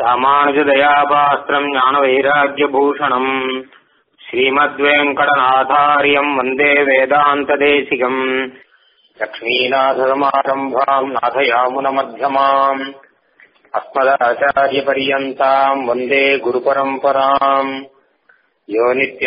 ராமானுஜதயாபாஸ்திரம் ஞானவைராக்கியபூஷணம் ஸ்ரீமத்வேங்கடநாதாரியம் வந்தே வேதாந்ததேசிகம் லக்ஷ்மீநாதசமாரம்பாம் நாதயாமுனமध्यமாம் अस्मदाचार्यपर्यन्ताम् वन्दे गुरुपरम्पराम् यो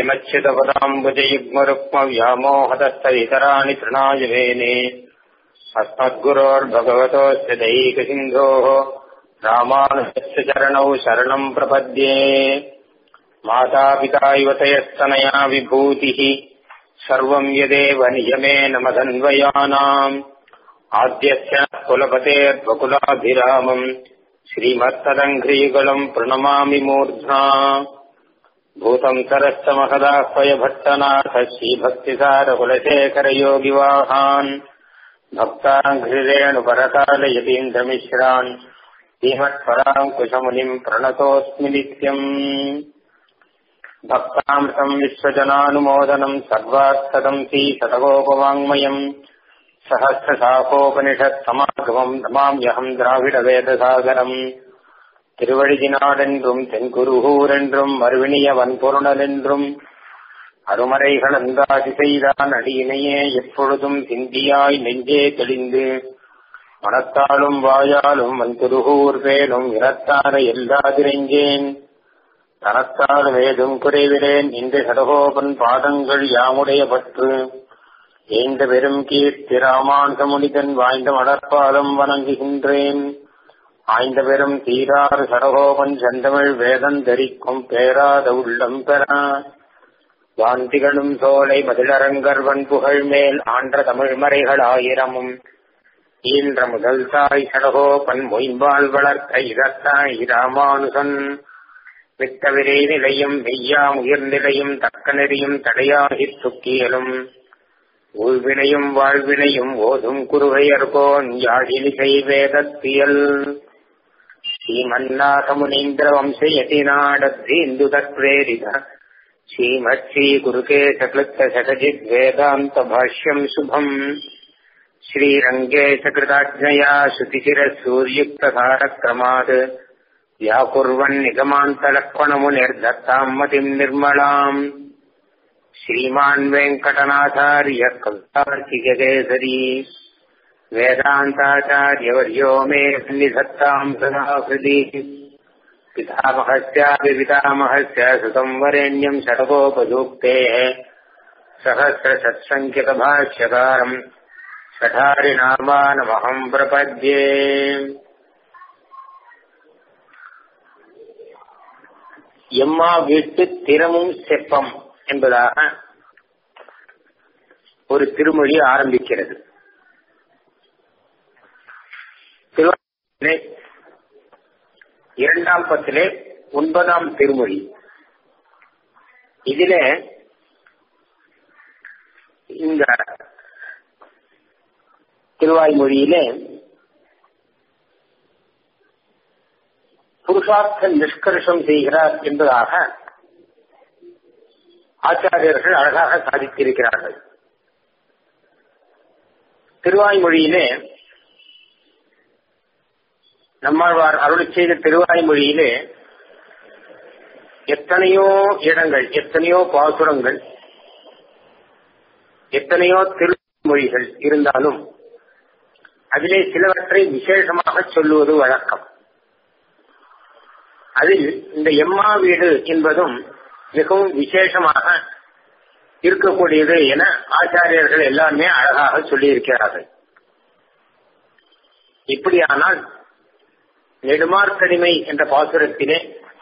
नित्यमच्युतपदाम्बुजयुग्मरुक्मव्यामोहदस्तवितराणि तृणाय वेने अस्मद्गुरोर्भगवतोऽस्य दैकसिन्धोः रामानुजस्य चरणौ शरणम् प्रपद्ये मातापिता युवतयस्तनया विभूतिः सर्वम् यदेव नियमेन मदन्वयानाम् आद्यस्य कुलपतेर्वकुलाभिरामम् श्रीमत्तदङ्घ्रीगुलम् प्रणमामि मूर्ध्ना भूतम् सरश्च महदाह्वय भट्टनाथ श्रीभक्तिसारकुलशेखरयोगिवाहान् भक्ताङ्घ्रिरेणुपरकालयतीन्द्रमिश्रान् श्रीमत्पराङ्कुशमुनिम् प्रणतोऽस्मि नित्यम् भक्तामृतम् विश्वजनानुमोदनम् सर्वात्सदम् श्रीशतगोपवाङ्मयम् சகசிரசாகோபனிஷத் நமாம்யகம் திராவிட வேதசாகரம் திருவழிதினாடென்றும் தென்குருகூரென்றும் மறுவினிய வன்பொருணலென்றும் அருமறைகள் அந்தாதி செய்தான் அடியினையே எப்பொழுதும் சிந்தியாய் நெஞ்சே தெளிந்து மனத்தாலும் வாயாலும் வன்குருகூர் பேலும் இனத்தார எல்லாதிரைஞ்சேன் தனத்தாலும் ஏதும் குறைவிலேன் இந்த சடகோபன் பாதங்கள் யாமுடைய பற்று ஏந்த பெரும் கீர்த்தி ராமானுசமுனிதன் வாய்ந்த மலர்பாதம் வணங்குகின்றேன் ஆய்ந்த பெரும் தீரார் சடகோபன் செந்தமிழ் வேதம் தரிக்கும் பேராத உள்ளம் பெற வாந்திகளும் சோலை மதிலரங்கர்வன் புகழ் மேல் ஆன்ற தமிழ் மறைகள் ஆயிரமும் ஈன்ற முதல் தாய் சடகோபன் மொயம்பால் வளர்த்த இதத்தாய் ராமானுசன் மிக்க விரை நிலையும் மெய்யாம் உயிர்நிலையும் தக்க நெறியும் தடையாகித் துக்கியலும் உள்வினையும் வாழ்வினையும் ஓதும் குருகையர்கோன் யாழினிசை வேதத்தியல் ஸ்ரீமன்னாகமுனீந்திர வம்சயதிநாடத்தீந்து தத்வேரித ஸ்ரீமத் ஸ்ரீ குருகேசக்லுப்த சகஜித் வேதாந்த பாஷ்யம் சுபம் श्रीरङ्गेशकृताज्ञया श्रुतिशिरसूर्युक्तधारक्रमात् व्याकुर्वन् निगमान्तलक्ष्मणमुनिर्दत्ताम् मतिम् निर्मलाम् श्रीमान् वेङ्कटनाथार्य कवितार्किकेसरी वेदान्ताचार्यवर्यो मे निधत्ताम् सदा हृदि पितामहस्यापि पितामहस्य सुतम् वरेण्यम् षडकोपसूक्तेः सहस्रषट्सङ्ख्यकभाष्यकारम् षठारिनामानमहम् प्रपद्ये எம்மா வீட்டு திறமும் செப்பம் என்பதாக ஒரு திருமொழி ஆரம்பிக்கிறது திருவாரூரிலே இரண்டாம் பத்திலே ஒன்பதாம் திருமொழி இதிலே இந்த திருவாய்மொழியிலே புருஷார்த்த நிஷ்கர்ஷம் செய்கிறார் என்பதாக ஆச்சாரியர்கள் அழகாக சாதித்திருக்கிறார்கள் திருவாய்மொழியிலே நம்மாழ்வார் அருளி செய்த திருவாய்மொழியிலே எத்தனையோ இடங்கள் எத்தனையோ பாசுரங்கள் எத்தனையோ திருமொழிகள் இருந்தாலும் அதிலே சிலவற்றை விசேஷமாக சொல்லுவது வழக்கம் அதில் இந்த எம்மா வீடு என்பதும் மிகவும் விசேஷமாக இருக்கக்கூடியது என ஆச்சாரியர்கள் எல்லாருமே அழகாக சொல்லியிருக்கிறார்கள் இப்படியானால் நெடுமார்க்கடிமை என்ற பாசுரத்திலே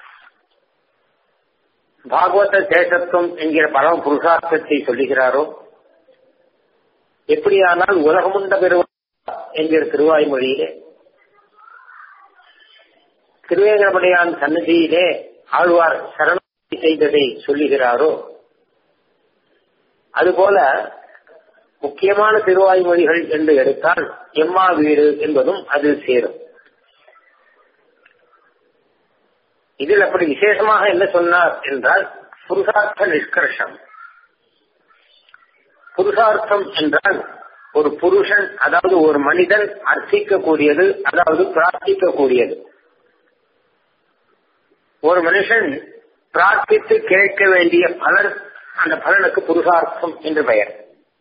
பாகவத சேஷத்துவம் என்கிற பரம புருஷார்த்தத்தை சொல்லுகிறாரோ எப்படியானால் உலகமுண்ட பெறுவார் என்கிற திருவாய்மொழியிலே திருவேங்கடமுடையான் சன்னதியிலே ஆழ்வார் சரணி செய்ததை சொல்லுகிறாரோ அதுபோல முக்கியமான திருவாய்மொழிகள் என்று எடுத்தால் எம்மா வீடு என்பதும் அதில் சேரும் இதில் அப்படி விசேஷமாக என்ன சொன்னார் என்றால் புருஷார்த்த நிஷ்கர்ஷம் புருஷார்த்தம் என்றால் ஒரு புருஷன் அதாவது ஒரு மனிதன் அர்ச்சிக்க கூடியது அதாவது பிரார்த்திக்க கூடியது ஒரு மனுஷன் பிரார்த்தித்து கேட்க வேண்டிய பலன் அந்த பலனுக்கு புருஷார்த்தம் என்று பெயர்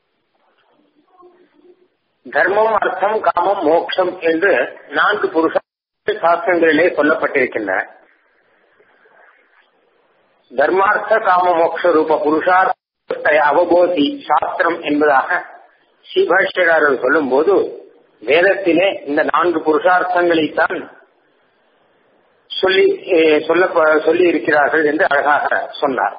தர்மம் அர்த்தம் காமம் மோட்சம் என்று நான்கு புருஷ சாஸ்திரங்களிலே சொல்லப்பட்டிருக்கின்றன தர்மார்த்த காம மோட்ச ரூப புருஷார்த்த அவபோதி சாஸ்திரம் என்பதாக ஸ்ரீபாஷ்யகாரர் சொல்லும் போது வேதத்திலே இந்த நான்கு புருஷார்த்தங்களைத்தான் சொல்லி சொல்ல சொல்லி இருக்கிறார்கள் என்று அழகாக சொன்னார்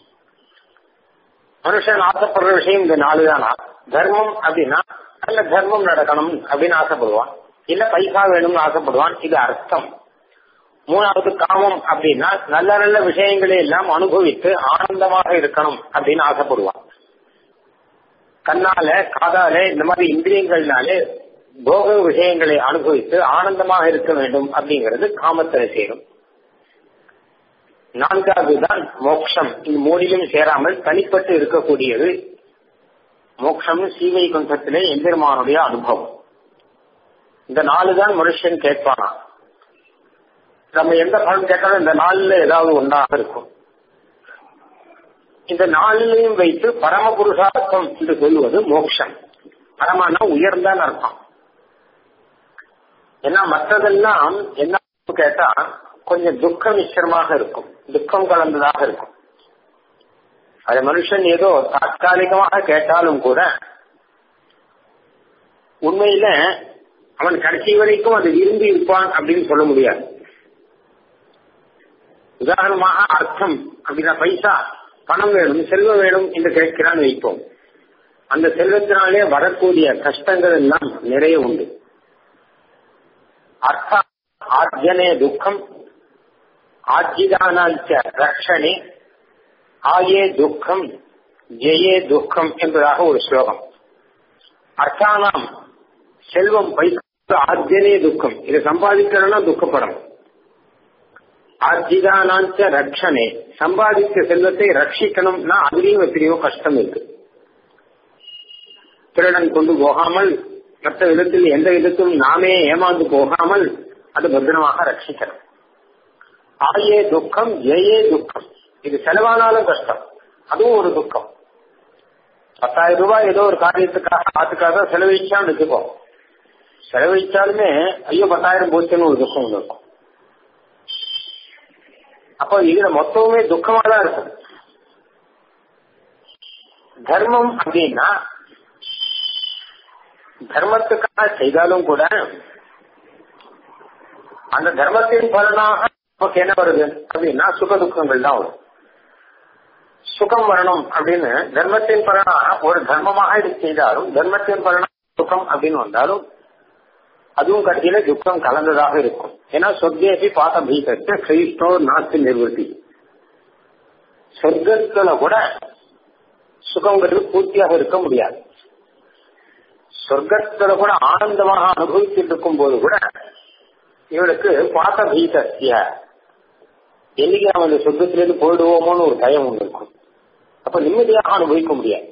மனுஷன் ஆசைப்படுற விஷயம் இந்த நாலு தானா தர்மம் அப்படின்னா நல்ல தர்மம் நடக்கணும் அப்படின்னு ஆசைப்படுவான் இல்ல பைசா வேணும்னு ஆசைப்படுவான் இது அர்த்தம் மூணாவது காமம் அப்படின்னா நல்ல நல்ல விஷயங்களை எல்லாம் அனுபவித்து ஆனந்தமாக இருக்கணும் அப்படின்னு ஆசைப்படுவான் கண்ணால காதால இந்த மாதிரி இந்திரியங்கள்னாலே போக விஷயங்களை அனுபவித்து ஆனந்தமாக இருக்க வேண்டும் அப்படிங்கிறது காமத்துல சேரும் நான்காவது தான் மோட்சம் இந்த மூடிலும் சேராமல் தனிப்பட்டு இருக்கக்கூடியது மோட்சம் சீவை குந்தத்திலே எம்பெருமானுடைய அனுபவம் இந்த நாலு தான் மனுஷன் கேட்பானா நம்ம எந்த பலன் கேட்டாலும் இந்த நாளில் ஏதாவது ஒன்றாக இருக்கும் இந்த நாளிலையும் வைத்து பரம புருஷார்த்தம் என்று சொல்லுவது மோட்சம் பரமானா உயர்ந்தான் அர்த்தம் ஏன்னா மற்றதெல்லாம் என்ன கேட்டா கொஞ்சம் துக்க மிശ്ரமாக இருக்கும் துக்கம் கலந்ததாக இருக்கும் அது மனுஷன் ஏதோ தாற்காலிகமாக கேட்டாலும் கூட உண்மையில அவன் கடைசி வரைக்கும் அது விரும்பி இருப்பான் அப்படின்னு சொல்ல முடியாது உதாரணமாக அர்த்தம் அப்படின்னா பைசா பணம் வேணும் செல்வம் வேணும் என்று கேட்கிறான் வைப்போம் அந்த செல்வத்தினாலே வரக்கூடிய கஷ்டங்கள் எல்லாம் நிறைய உண்டு அர்த்த ஆர்ஜனே துக்கம் ஆஜிதானாச்ச ரக்ஷணே ஆயே துக்கம் ஜெயே துக்கம் என்பதாக ஒரு ஸ்லோகம் அர்த்தானாம் செல்வம் பைசா ஆர்ஜனே துக்கம் இதை சம்பாதிக்கிறோம்னா துக்கப்படணும் ஆர்ஜிதானாச்ச ரக்ஷனே சம்பாதித்த செல்வத்தை ரட்சிக்கணும்னா அதுலயும் எத்தனையோ கஷ்டம் இருக்கு திருடன் கொண்டு போகாமல் மற்ற விதத்தில் எந்த விதத்திலும் நாமே ஏமாந்து போகாமல் அது பத்திரமாக ரட்சிக்கணும் ஆயே துக்கம் ஏயே துக்கம் இது செலவானாலும் கஷ்டம் அதுவும் ஒரு துக்கம் பத்தாயிரம் ரூபாய் ஏதோ ஒரு காரியத்துக்காக ஆத்துக்காக செலவழிச்சான்னு வச்சுக்கோ செலவழிச்சாலுமே ஐயோ பத்தாயிரம் போச்சுன்னு ஒரு துக்கம் ஒன்று இருக்கும் அப்போ இதுல மொத்தமுமே துக்கமா தான் இருக்கும் தர்மம் அப்படின்னா தர்மத்துக்காக செய்தாலும் கூட அந்த தர்மத்தின் பலனாக நமக்கு என்ன வருது அப்படின்னா சுக துக்கங்கள் தான் வரும் சுகம் வரணும் அப்படின்னு தர்மத்தின் பலனாக ஒரு தர்மமாக இது செய்தாலும் தர்மத்தின் பலனாக சுகம் அப்படின்னு வந்தாலும் அதுவும் கடைசியில துக்கம் கலந்ததாக இருக்கும் ஏன்னா சொர்க்கேபி பாத்த பீகத்து கிறிஸ்டோ நாஸ்தி நிர்வர்த்தி சொர்க்கத்துல கூட சுகங்கிறது பூர்த்தியாக இருக்க முடியாது சொர்க்கத்துல கூட ஆனந்தமாக அனுபவிச்சுட்டு இருக்கும் போது கூட இவனுக்கு பாத்த பீதத்திய என்னைக்கு நம்ம இந்த சொர்க்கத்திலிருந்து போயிடுவோமோன்னு ஒரு பயம் ஒன்று இருக்கும் அப்ப நிம்மதியாக அனுபவிக்க முடியாது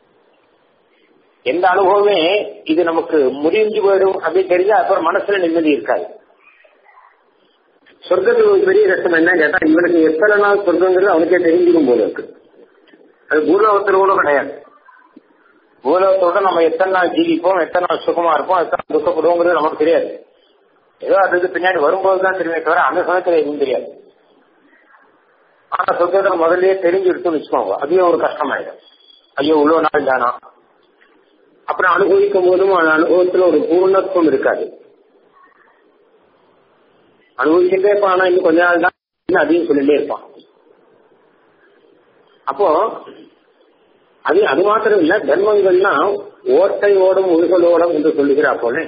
எந்த அனுபவமே இது நமக்கு முடிஞ்சு போயிடும் அப்படின்னு தெரிஞ்சா அப்புறம் மனசுல நிம்மதி இருக்காது சொர்க்கத்துக்கு ஒரு பெரிய கஷ்டம் என்ன கேட்டா இவனுக்கு எத்தனை நாள் சொர்க்கங்கிறது அவனுக்கே தெரிஞ்சிடும் போல இருக்கு அது பூலோகத்தில் கூட கிடையாது பூலோகத்தோட நம்ம எத்தனை நாள் ஜீவிப்போம் எத்தனை நாள் சுகமா இருப்போம் எத்தனை நாள் துக்கப்படுவோங்கிறது நமக்கு தெரியாது ஏதோ அதுக்கு பின்னாடி வரும்போது தான் தெரியுமே தவிர அந்த சமயத்துல எதுவும் தெரியாது ஆனா சொர்க்கத்தை முதல்லயே தெரிஞ்சுடுத்துன்னு வச்சுக்கோங்க அதுவே ஒரு கஷ்டமாயிடும் ஐயோ இவ்வளவு நாள் தானா அப்புறம் அனுபவிக்கும் போதும் அந்த அனுபவத்துல ஒரு பூர்ணத்துவம் இருக்காது அனுபவிச்சுட்டே இருப்பான் ஆனா இன்னும் கொஞ்ச நாள் தான் அதையும் சொல்லிட்டே இருப்பான் அப்போ அது அது மாத்திரம் இல்ல தர்மங்கள்னா ஓட்டை ஓடும் உருகலோடம் என்று சொல்லுகிறா போல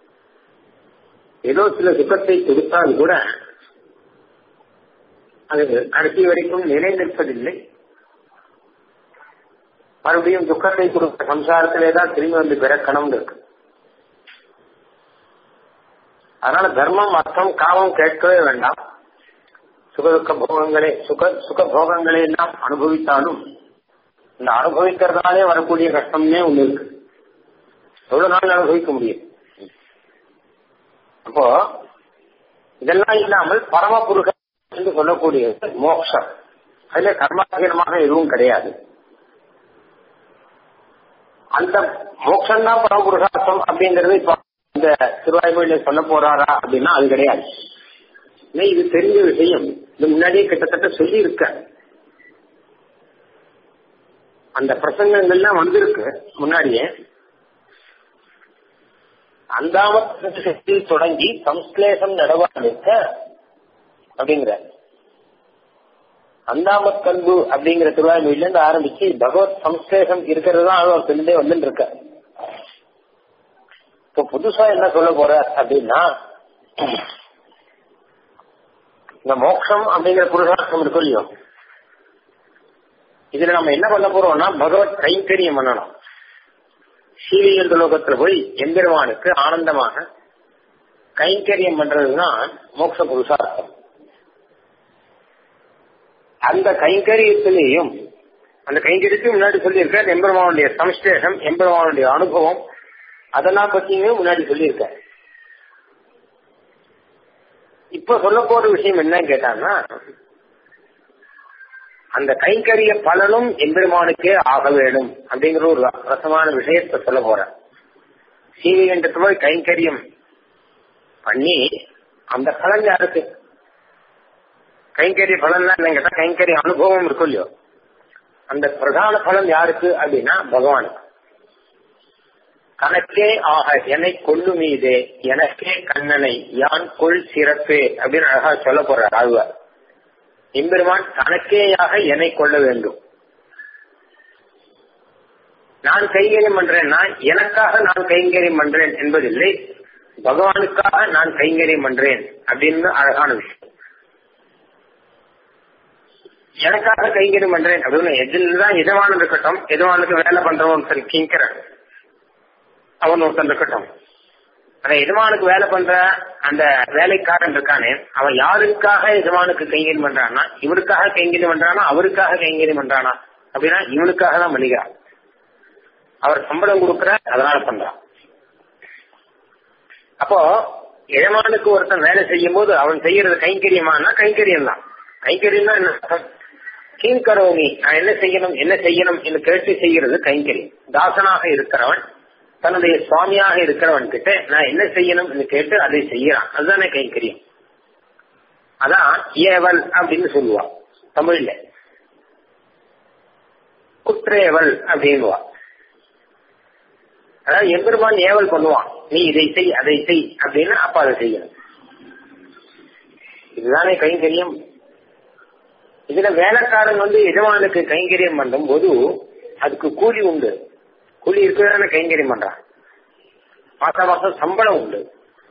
ஏதோ சில சுகத்தை கொடுத்தால் கூட அது கடைசி வரைக்கும் நிலை நிற்பதில்லை மறுபடியும் துக்கத்தை கொடுக்க சம்சாரத்திலே தான் திரும்பி வந்து பிறக்கணும் இருக்கு அதனால தர்மம் அர்த்தம் காமம் கேட்கவே வேண்டாம் சுகதுக்க போகங்களே சுக சுக போகங்களை எல்லாம் அனுபவித்தாலும் இந்த அனுபவிக்கிறதுனாலே வரக்கூடிய கஷ்டம்னே ஒண்ணு இருக்கு எவ்வளவு நாள் அனுபவிக்க முடியும் அப்போ இதெல்லாம் இல்லாமல் பரம புருஷ என்று சொல்லக்கூடியது மோட்சம் அதுல கர்மாதீனமாக எதுவும் கிடையாது அந்த மோட்சம் தான் பரமபுருஷார்த்தம் அப்படிங்கறது இப்ப இந்த திருவாய்மொழியில சொல்ல போறாரா அப்படின்னா அது கிடையாது இது தெரிஞ்ச விஷயம் இது முன்னாடியே கிட்டத்தட்ட சொல்லி இருக்க அந்த பிரசங்கங்கள்லாம் வந்திருக்கு முன்னாடியே அந்தாமத்தில் தொடங்கி சம்ஸ்லேஷம் நடவாக்க அப்படிங்கிற அந்தாமத் கண்பு அப்படிங்கிற திருவாய்மொழியில இருந்து ஆரம்பிச்சு பகவத் சம்ஸ்லேஷம் இருக்கிறது தான் அவர் சொல்லிட்டே வந்துட்டு இருக்க இப்போ புதுசா என்ன சொல்ல போற அப்படின்னா இந்த மோட்சம் அப்படிங்கிற புருஷார்த்தம் இருக்கும் இல்லையோ இதுல நம்ம என்ன பண்ண போறோம்னா பகவத் கைங்கரியம் பண்ணணும் சீரியல் லோகத்துல போய் எம்பெருமானுக்கு ஆனந்தமாக கைங்கரியம் பண்றதுதான் மோட்ச புருஷார்த்தம் அந்த கைங்கரியத்திலேயும் அந்த கைங்கரியத்துக்கு முன்னாடி சொல்லியிருக்க எம்பெருமானுடைய சம்ஸ்லேஷம் எம்பெருமானுடைய அனுபவம் அதெல்லாம் பத்தியுமே முன்னாடி சொல்லியிருக்க இப்ப சொல்ல போற விஷயம் என்னன்னு கேட்டாங்கன்னா அந்த கைங்கரிய பலனும் எம்பெருமானுக்கே ஆக வேண்டும் அப்படிங்கிற ஒரு ரசமான விஷயத்த சொல்ல போற சீவிகண்டத்து போய் கைங்கரியம் பண்ணி அந்த பலன் யாருக்கு கைங்கரிய பலன் என்ன கேட்டா கைங்கரிய அனுபவம் இருக்கும் இல்லையோ அந்த பிரதான பலன் யாருக்கு அப்படின்னா பகவானுக்கு கணக்கே ஆக என்னை கொள்ளு மீதே எனக்கே கண்ணனை யான் கொள் சிறப்பே அப்படின்னு அழகா சொல்ல போறார் ஆழ்வார் எம்பெருமான் தனக்கேயாக என்னை கொள்ள வேண்டும் நான் கைங்கரியம் பண்றேன்னா எனக்காக நான் கைங்கரியம் பண்றேன் என்பதில்லை பகவானுக்காக நான் கைங்கரியம் பண்றேன் அப்படின்னு அழகான விஷயம் எனக்காக கைங்கரியம் பண்றேன் அப்படின்னு எதில்தான் எதவான இருக்கட்டும் எதவானுக்கு வேலை பண்றவன் சரி கிங்கிறன் அவன் ஒருத்தன் இருக்கட்டும் அந்த எஜமானுக்கு வேலை பண்ற அந்த வேலைக்காரன் இருக்கானே அவன் யாருக்காக எஜமானுக்கு கைங்கரியம் பண்றானா இவருக்காக கைங்கரியம் பண்றானா அவருக்காக கைங்கரியம் பண்றானா அப்படின்னா இவனுக்காக தான் பண்ணிக்கிறான் அவர் சம்பளம் கொடுக்கற அதனால பண்றான் அப்போ எஜமானுக்கு ஒருத்தன் வேலை செய்யும் போது அவன் செய்யறது கைங்கரியமானா கைங்கரியம் தான் கைங்கரியம் தான் என்ன கீழ்கரோமி நான் என்ன செய்யணும் என்ன செய்யணும் என்று கேட்டு செய்யறது கைங்கரியம் தாசனாக இருக்கிறவன் தன்னுடைய சுவாமியாக இருக்கிறவன் கிட்ட நான் என்ன செய்யணும் கேட்டு அதை செய்யறான் அதுதானே கைங்கரியம் அதான் ஏவல் அப்படின்னு சொல்லுவான் தமிழ்ல குற்றேவல் அப்படின்வா அதாவது எம்பெருமான் ஏவல் பண்ணுவான் நீ இதை செய் அதை செய் அப்படின்னு அப்ப அதை செய்யணும் இதுதானே கைங்கரியம் இதுல வேலைக்காரன் வந்து எஜமானுக்கு கைங்கரியம் பண்ணும் போது அதுக்கு கூலி உண்டு கூலி இருக்கிறதான கைங்கரியம் பண்றான் மாசம் மாசம் சம்பளம் உண்டு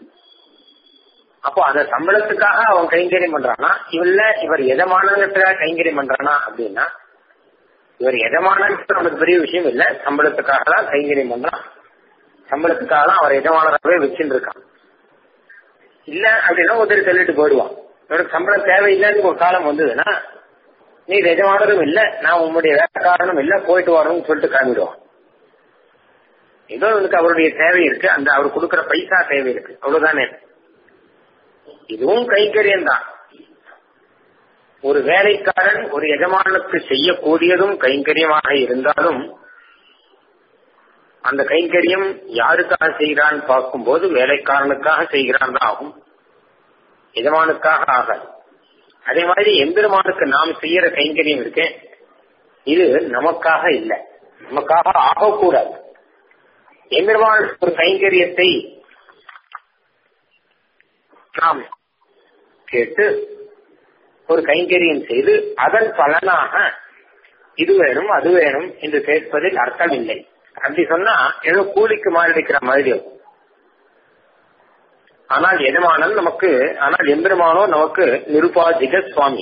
அப்போ அந்த சம்பளத்துக்காக அவன் கைங்கரியம் பண்றானா இவல்ல இவர் எதமானத்துக்காக கைங்கரியம் பண்றானா அப்படின்னா இவர் எதமானது அவனுக்கு பெரிய விஷயம் இல்ல சம்பளத்துக்காக தான் கைங்கரியம் பண்றான் சம்பளத்துக்காக தான் அவர் எஜமானராகவே வச்சுட்டு இருக்கான் இல்ல அப்படின்னா ஒருத்தர் சொல்லிட்டு போயிடுவான் இவருக்கு சம்பளம் தேவையில்லைன்னு ஒரு காலம் வந்ததுன்னா நீ எஜமானரும் இல்ல நான் உன்னுடைய வேலைக்காரனும் இல்ல போயிட்டு வரணும்னு சொல்லிட்டு கிளம்பிடுவான் ஏதோ அவனுக்கு அவருடைய தேவை இருக்கு அந்த அவர் கொடுக்கிற பைசா தேவை இருக்கு அவ்வளவுதானே இதுவும் கைங்கரியம் தான் ஒரு வேலைக்காரன் ஒரு எஜமானுக்கு செய்யக்கூடியதும் கைங்கரியமாக இருந்தாலும் அந்த கைங்கரியம் யாருக்காக செய்கிறான் பார்க்கும்போது வேலைக்காரனுக்காக செய்கிறான் தான் ஆகும் எஜமானுக்காக ஆகாது அதே மாதிரி எம்பெருமானுக்கு நாம் செய்யற கைங்கரியம் இருக்கு இது நமக்காக இல்லை நமக்காக ஆகக்கூடாது எம்பெருமான் ஒரு கைங்கரியத்தை நாம் கேட்டு ஒரு கைங்கரியம் செய்து அதன் பலனாக இது வேணும் அது வேணும் என்று கேட்பதில் அர்த்தம் இல்லை அப்படி சொன்னா ஏதோ கூலிக்கு மாரடிக்கிற மாதிரி இருக்கும் ஆனால் எஜமானன் நமக்கு ஆனால் எம்பெருமானோ நமக்கு நிருபாதிக சுவாமி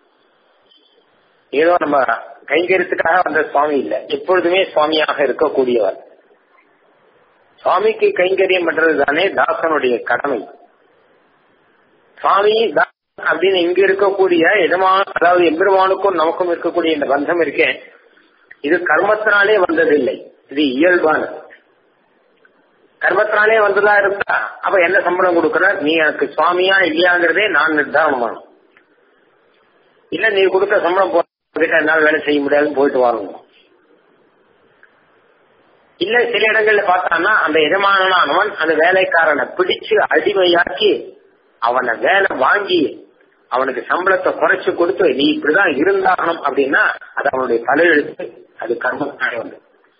ஏதோ நம்ம கைங்கரியத்துக்காக வந்த சுவாமி இல்ல எப்பொழுதுமே சுவாமியாக இருக்கக்கூடியவர் சுவாமிக்கு கைங்கரியம் பண்றது தானே தாசனுடைய கடமை சுவாமி அப்படின்னு இங்க இருக்கக்கூடிய எஜமான அதாவது எம்பெருமானுக்கும் நமக்கும் இருக்கக்கூடிய இந்த பந்தம் இருக்கேன் இது கர்மத்தினாலே வந்ததில்லை இது இயல்பானது கர்மத்தினாலே வந்ததா இருந்தா அப்ப என்ன சம்பளம் கொடுக்கற நீ எனக்கு சுவாமியா இல்லையாங்கிறதே நான் நிர்தாரணம் பண்ணும் இல்ல நீ கொடுத்த சம்பளம் போட்டு என்னால வேலை செய்ய முடியாதுன்னு போயிட்டு வரணும் இல்ல சில இடங்கள்ல பார்த்தான்னா அந்த எஜமானனானவன் அந்த வேலைக்காரனை பிடிச்சு அடிமையாக்கி அவனை வேலை வாங்கி அவனுக்கு சம்பளத்தை குறைச்சு கொடுத்து நீ இப்படிதான் இருந்தாகணும் அப்படின்னா அது அவனுடைய தலையெழுத்து அது கர்மத்தானே வந்து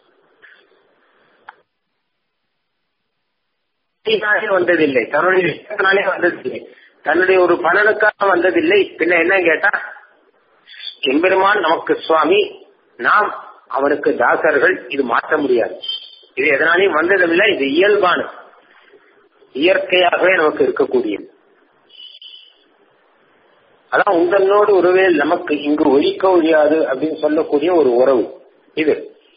வந்ததில்லை தன்னுடைய இஷ்டத்தினாலே வந்ததில்லை தன்னுடைய ஒரு பலனுக்காக வந்ததில்லை பின்ன என்ன கேட்டா எம்பெருமான் நமக்கு சுவாமி நாம் அவனுக்கு தாசர்கள் இது மாற்ற முடியாது இது எதனாலையும் வந்ததில்லை இது இயல்பான இயற்கையாகவே நமக்கு இருக்கக்கூடியது அதான் உங்களோடு ஒருவேள் நமக்கு இங்கு ஒழிக்க ஒழியாது அப்படின்னு சொல்லக்கூடிய ஒரு உறவு இது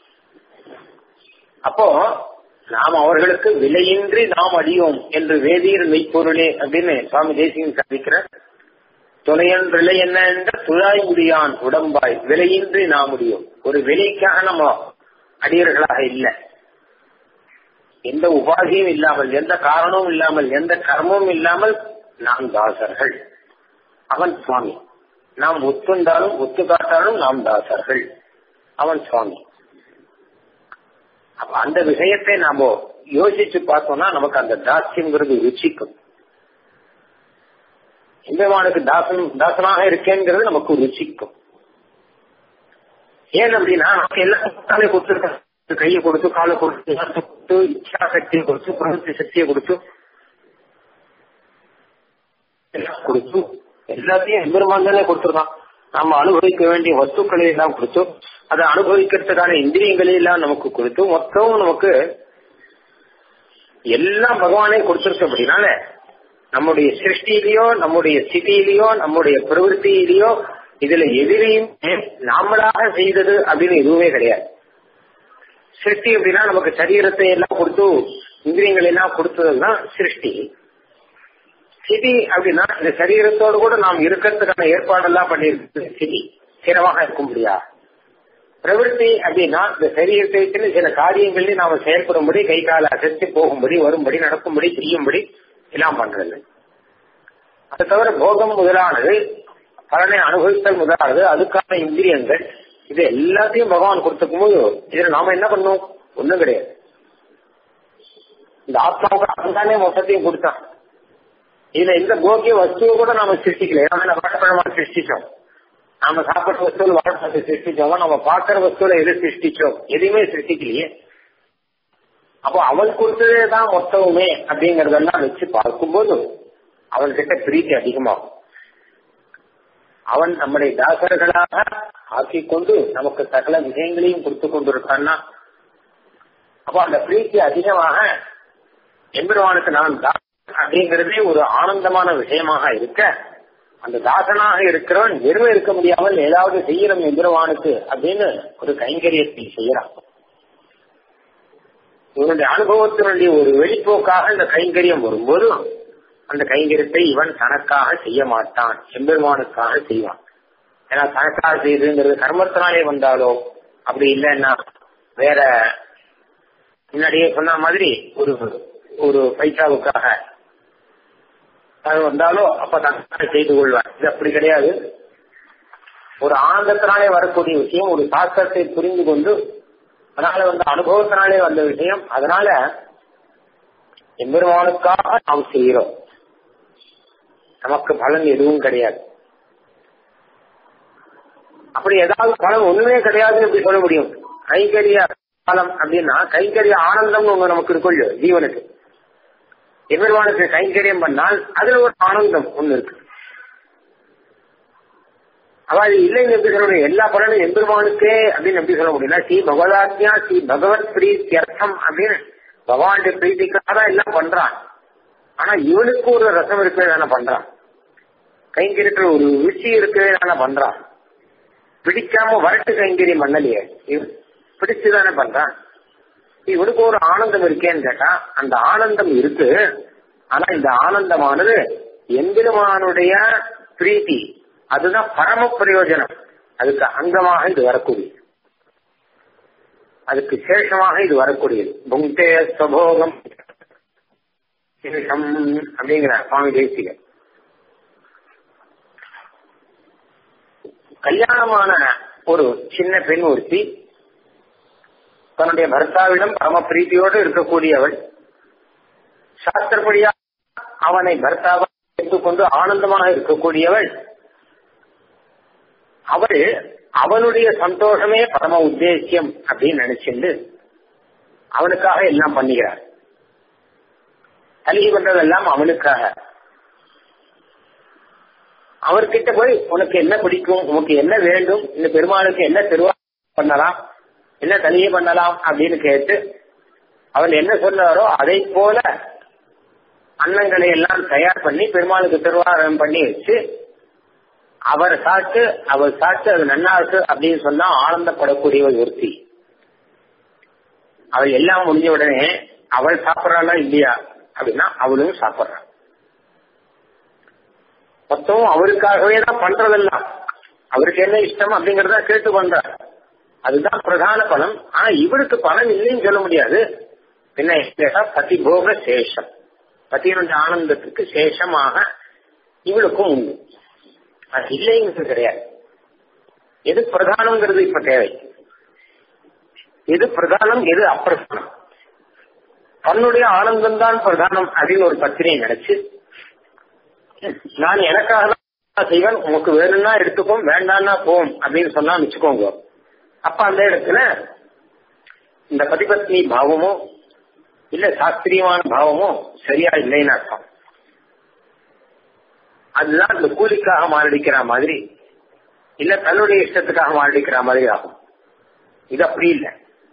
அப்போ நாம் அவர்களுக்கு விலையின்றி நாம் அடியோம் என்று வேதியர் மெய்ப்பொருளே அப்படின்னு சுவாமி தேசியம் சாதிக்கிற துணையன் விலை என்ன என்ற துழாய் முடியான் உடம்பாய் விலையின்றி நாம் முடியும் ஒரு விலைக்காக நம்ம அடியர்களாக இல்லை எந்த உபாதியும் இல்லாமல் எந்த காரணமும் இல்லாமல் எந்த கர்மமும் இல்லாமல் நாம் தாசர்கள் அவன் சுவாமி நாம் ஒத்துண்டாலும் ஒத்து காட்டாலும் நாம் தாசர்கள் அவன் சுவாமி அப்ப அந்த விஷயத்தை நாம யோசிச்சு பார்த்தோம்னா நமக்கு அந்த தாசியங்கிறது ருச்சிக்கும் எம்பெருமானுக்கு தாசன் தாசனாக இருக்கேங்கிறது நமக்கு ருச்சிக்கும் ஏன் அப்படின்னா நமக்கு எல்லாமே கொடுத்துருக்கோம் கையை கொடுத்து காலை கொடுத்து கொடுத்து இச்சா சக்தியை கொடுத்து பிரவೃತ್ತಿ சக்தியை கொடுத்து எல்லாம் கொடுத்து எல்லாத்தையும் எம்பெருமான் தானே கொடுத்துருக்கான் நம்ம அனுபவிக்க வேண்டிய வஸ்துக்களை எல்லாம் கொடுத்து அதை அனுபவிக்கிறதுக்கான இந்திரியங்களை எல்லாம் நமக்கு கொடுத்து மொத்தமும் நமக்கு எல்லாம் பகவானே கொடுத்துருக்கு அப்படின்னால நம்முடைய சிருஷ்டியிலையோ நம்முடைய ஸ்திதியிலையோ நம்முடைய பிரவருத்தியிலையோ இதுல எதிரையும் நாமளாக செய்தது அப்படின்னு எதுவுமே கிடையாது சிருஷ்டி அப்படின்னா நமக்கு சரீரத்தை எல்லாம் கொடுத்து இந்திரியங்கள் எல்லாம் கொடுத்ததுதான் சிருஷ்டி சிதி அப்படின்னா இந்த சரீரத்தோடு கூட நாம் இருக்கிறதுக்கான ஏற்பாடெல்லாம் பண்ணியிருக்கு சிதி சிறமாக இருக்க முடியா பிரவருத்தி அப்படின்னா இந்த சரீரத்தை வச்சு சில காரியங்களில் நாம செயல்படும்படி கை கால அசைச்சு போகும்படி வரும்படி நடக்கும்படி செய்யும்படி எல்லாம் பண்றது அது தவிர போகம் முதலானது பலனை அனுபவித்தல் முதலானது அதுக்கான இந்திரியங்கள் இது எல்லாத்தையும் பகவான் கொடுத்துக்கும் போது இதுல நாம என்ன பண்ணோம் ஒண்ணும் கிடையாது இந்த ஆத்மாவுக்கு அவன்தானே மொத்தத்தையும் கொடுத்தான் இதுல எந்த போக்கிய வஸ்துவை கூட நாம சிருஷ்டிக்கல நம்ம வாழைப்பழமா சிருஷ்டிச்சோம் நாம சாப்பிட்ற வஸ்துவில் வாழைப்பழத்தை சிருஷ்டிச்சோம் நம்ம பார்க்கிற வஸ்துல எது சிருஷ்டிச்சோம் எதையுமே சிருஷ்டிக்கலையே அப்போ அவன் கொடுத்ததே தான் மொத்தமுமே அப்படிங்கறதெல்லாம் வச்சு பார்க்கும்போது அவன்கிட்ட பிரீத்தி அதிகமாகும் அவன் நம்முடைய தாசர்களாக ஆக்கிக் கொண்டு நமக்கு சகல விஷயங்களையும் கொடுத்து கொண்டிருக்கான்னா அப்போ அந்த பிரீத்தி அதிகமாக எம்பெருமானுக்கு நான் அப்படிங்கிறதே ஒரு ஆனந்தமான விஷயமாக இருக்க அந்த தாசனாக இருக்கிறவன் வெறும் இருக்க முடியாமல் ஏதாவது செய்யணும் எம்பெருமானுக்கு அப்படின்னு ஒரு கைங்கரியத்தை செய்யறான் இவனுடைய அனுபவத்தினுடைய ஒரு வெளிப்போக்காக இந்த கைங்கரியம் வரும்போது அந்த கைங்கரியத்தை இவன் தனக்காக செய்ய மாட்டான் எம்பெருமானுக்காக செய்வான் ஏன்னா தனக்காக செய்யுதுங்கிறது கர்மத்தினாலே வந்தாலோ அப்படி இல்லைன்னா வேற முன்னாடியே சொன்ன மாதிரி ஒரு ஒரு பைசாவுக்காக அது வந்தாலோ அப்ப தனக்காக செய்து கொள்வார் இது அப்படி கிடையாது ஒரு ஆனந்தத்தினாலே வரக்கூடிய விஷயம் ஒரு சாஸ்திரத்தை புரிந்து கொண்டு அதனால வந்து அனுபவத்தினாலே வந்த விஷயம் அதனால எம்பெருமானுக்காக நாம் செய்கிறோம் நமக்கு பலன் எதுவும் கிடையாது அப்படி ஏதாவது பலன் ஒண்ணுமே கிடையாது அப்படி சொல்ல முடியும் கைங்கரிய பலம் அப்படின்னா கைங்கரிய ஆனந்தம் ஒண்ணு நமக்கு இருக்கும் ஜீவனுக்கு எம்பெருமானுக்கு கைங்கரியம் பண்ணால் அதுல ஒரு ஆனந்தம் ஒண்ணு இருக்கு அதாவது இல்லைன்னு எப்படி சொல்ல முடியும் எல்லா பலனும் எம்பெருமானுக்கே அப்படின்னு எப்படி சொல்ல முடியும்னா ஸ்ரீ பகவதாத்யா ஸ்ரீ பகவத் பிரீத்தியர்த்தம் அப்படின்னு பகவானுடைய பிரீத்திக்காக தான் எல்லாம் பண்றான் ஆனா இவனுக்கு ஒரு ரசம் இருக்கவே தானே பண்றான் கைங்கரியத்துல ஒரு ருச்சி இருக்கவே தானே பண்றான் பிடிக்காம வரட்டு கைங்கரியம் பண்ணலையே பிடிச்சுதானே பண்றான் இவனுக்கு ஒரு ஆனந்தம் இருக்கேன்னு கேட்டா அந்த ஆனந்தம் இருக்கு ஆனா இந்த ஆனந்தமானது எம்பெருமானுடைய பிரீத்தி அதுதான் பரம பிரயோஜனம் அதுக்கு அங்கமாக இது வரக்கூடியது அதுக்கு சேஷமாக இது வரக்கூடியது புங்கே சபோகம் அப்படிங்கிற சுவாமி தேசிகர் கல்யாணமான ஒரு சின்ன பெண் ஒருத்தி தன்னுடைய பர்த்தாவிடம் பரம பிரீத்தியோடு இருக்கக்கூடியவள் சாஸ்திரப்படியா அவனை பர்த்தாவை எடுத்துக்கொண்டு ஆனந்தமாக இருக்கக்கூடியவள் அவள் அவனுடைய சந்தோஷமே பரம உத்தேசியம் அப்படின்னு நினைச்சிருந்து அவனுக்காக எல்லாம் பண்ணுகிறார் தலிகை பண்றதெல்லாம் அவனுக்காக அவர்கிட்ட போய் உனக்கு என்ன பிடிக்கும் உனக்கு என்ன வேண்டும் இந்த பெருமாளுக்கு என்ன திருவா பண்ணலாம் என்ன தலிகை பண்ணலாம் அப்படின்னு கேட்டு அவர் என்ன சொன்னாரோ அதை போல அன்னங்களை எல்லாம் தயார் பண்ணி பெருமாளுக்கு திருவாரம் பண்ணி வச்சு அவர் சாப்பிட்டு அவர் சாப்பிட்டு அது நன்னா இருக்கு அப்படின்னு சொன்னா ஆனந்தப்படக்கூடிய ஒரு ஒருத்தி அவள் எல்லாம் முடிஞ்ச உடனே அவள் சாப்பிடறாளா இல்லையா அப்படின்னா அவளும் சாப்பிடுறான் மொத்தமும் அவருக்காகவே தான் பண்றதெல்லாம் அவருக்கு என்ன இஷ்டம் அப்படிங்கறத கேட்டு பண்றார் அதுதான் பிரதான பலம் ஆனா இவருக்கு பலம் இல்லைன்னு சொல்ல முடியாது பின்ன கேட்டா பதி போக சேஷம் பத்தியனுடைய ஆனந்தத்துக்கு சேஷமாக இவளுக்கும் உண்டு அது இல்லைங்கிறது கிடையாது எது பிரதானங்கிறது இப்ப தேவை எது பிரதானம் எது அப்பிரதானம் தன்னுடைய ஆனந்தம் தான் பிரதானம் அப்படின்னு ஒரு பத்திரிகை நினைச்சு நான் எனக்காக தான் செய்வேன் உனக்கு வேணும்னா எடுத்துக்கோம் வேண்டாம்னா போம் அப்படின்னு சொன்னா வச்சுக்கோங்க அப்ப அந்த இடத்துல இந்த பதிபத்னி பாவமோ இல்ல சாஸ்திரியமான பாவமோ சரியா இல்லைன்னு அர்த்தம் அதுதான் இந்த கூலிக்காக மாரடிக்கிற மாதிரி இல்ல தன்னுடைய இஷ்டத்துக்காக மாரடிக்கிற மாதிரி ஆகும் இது அப்படி இல்லை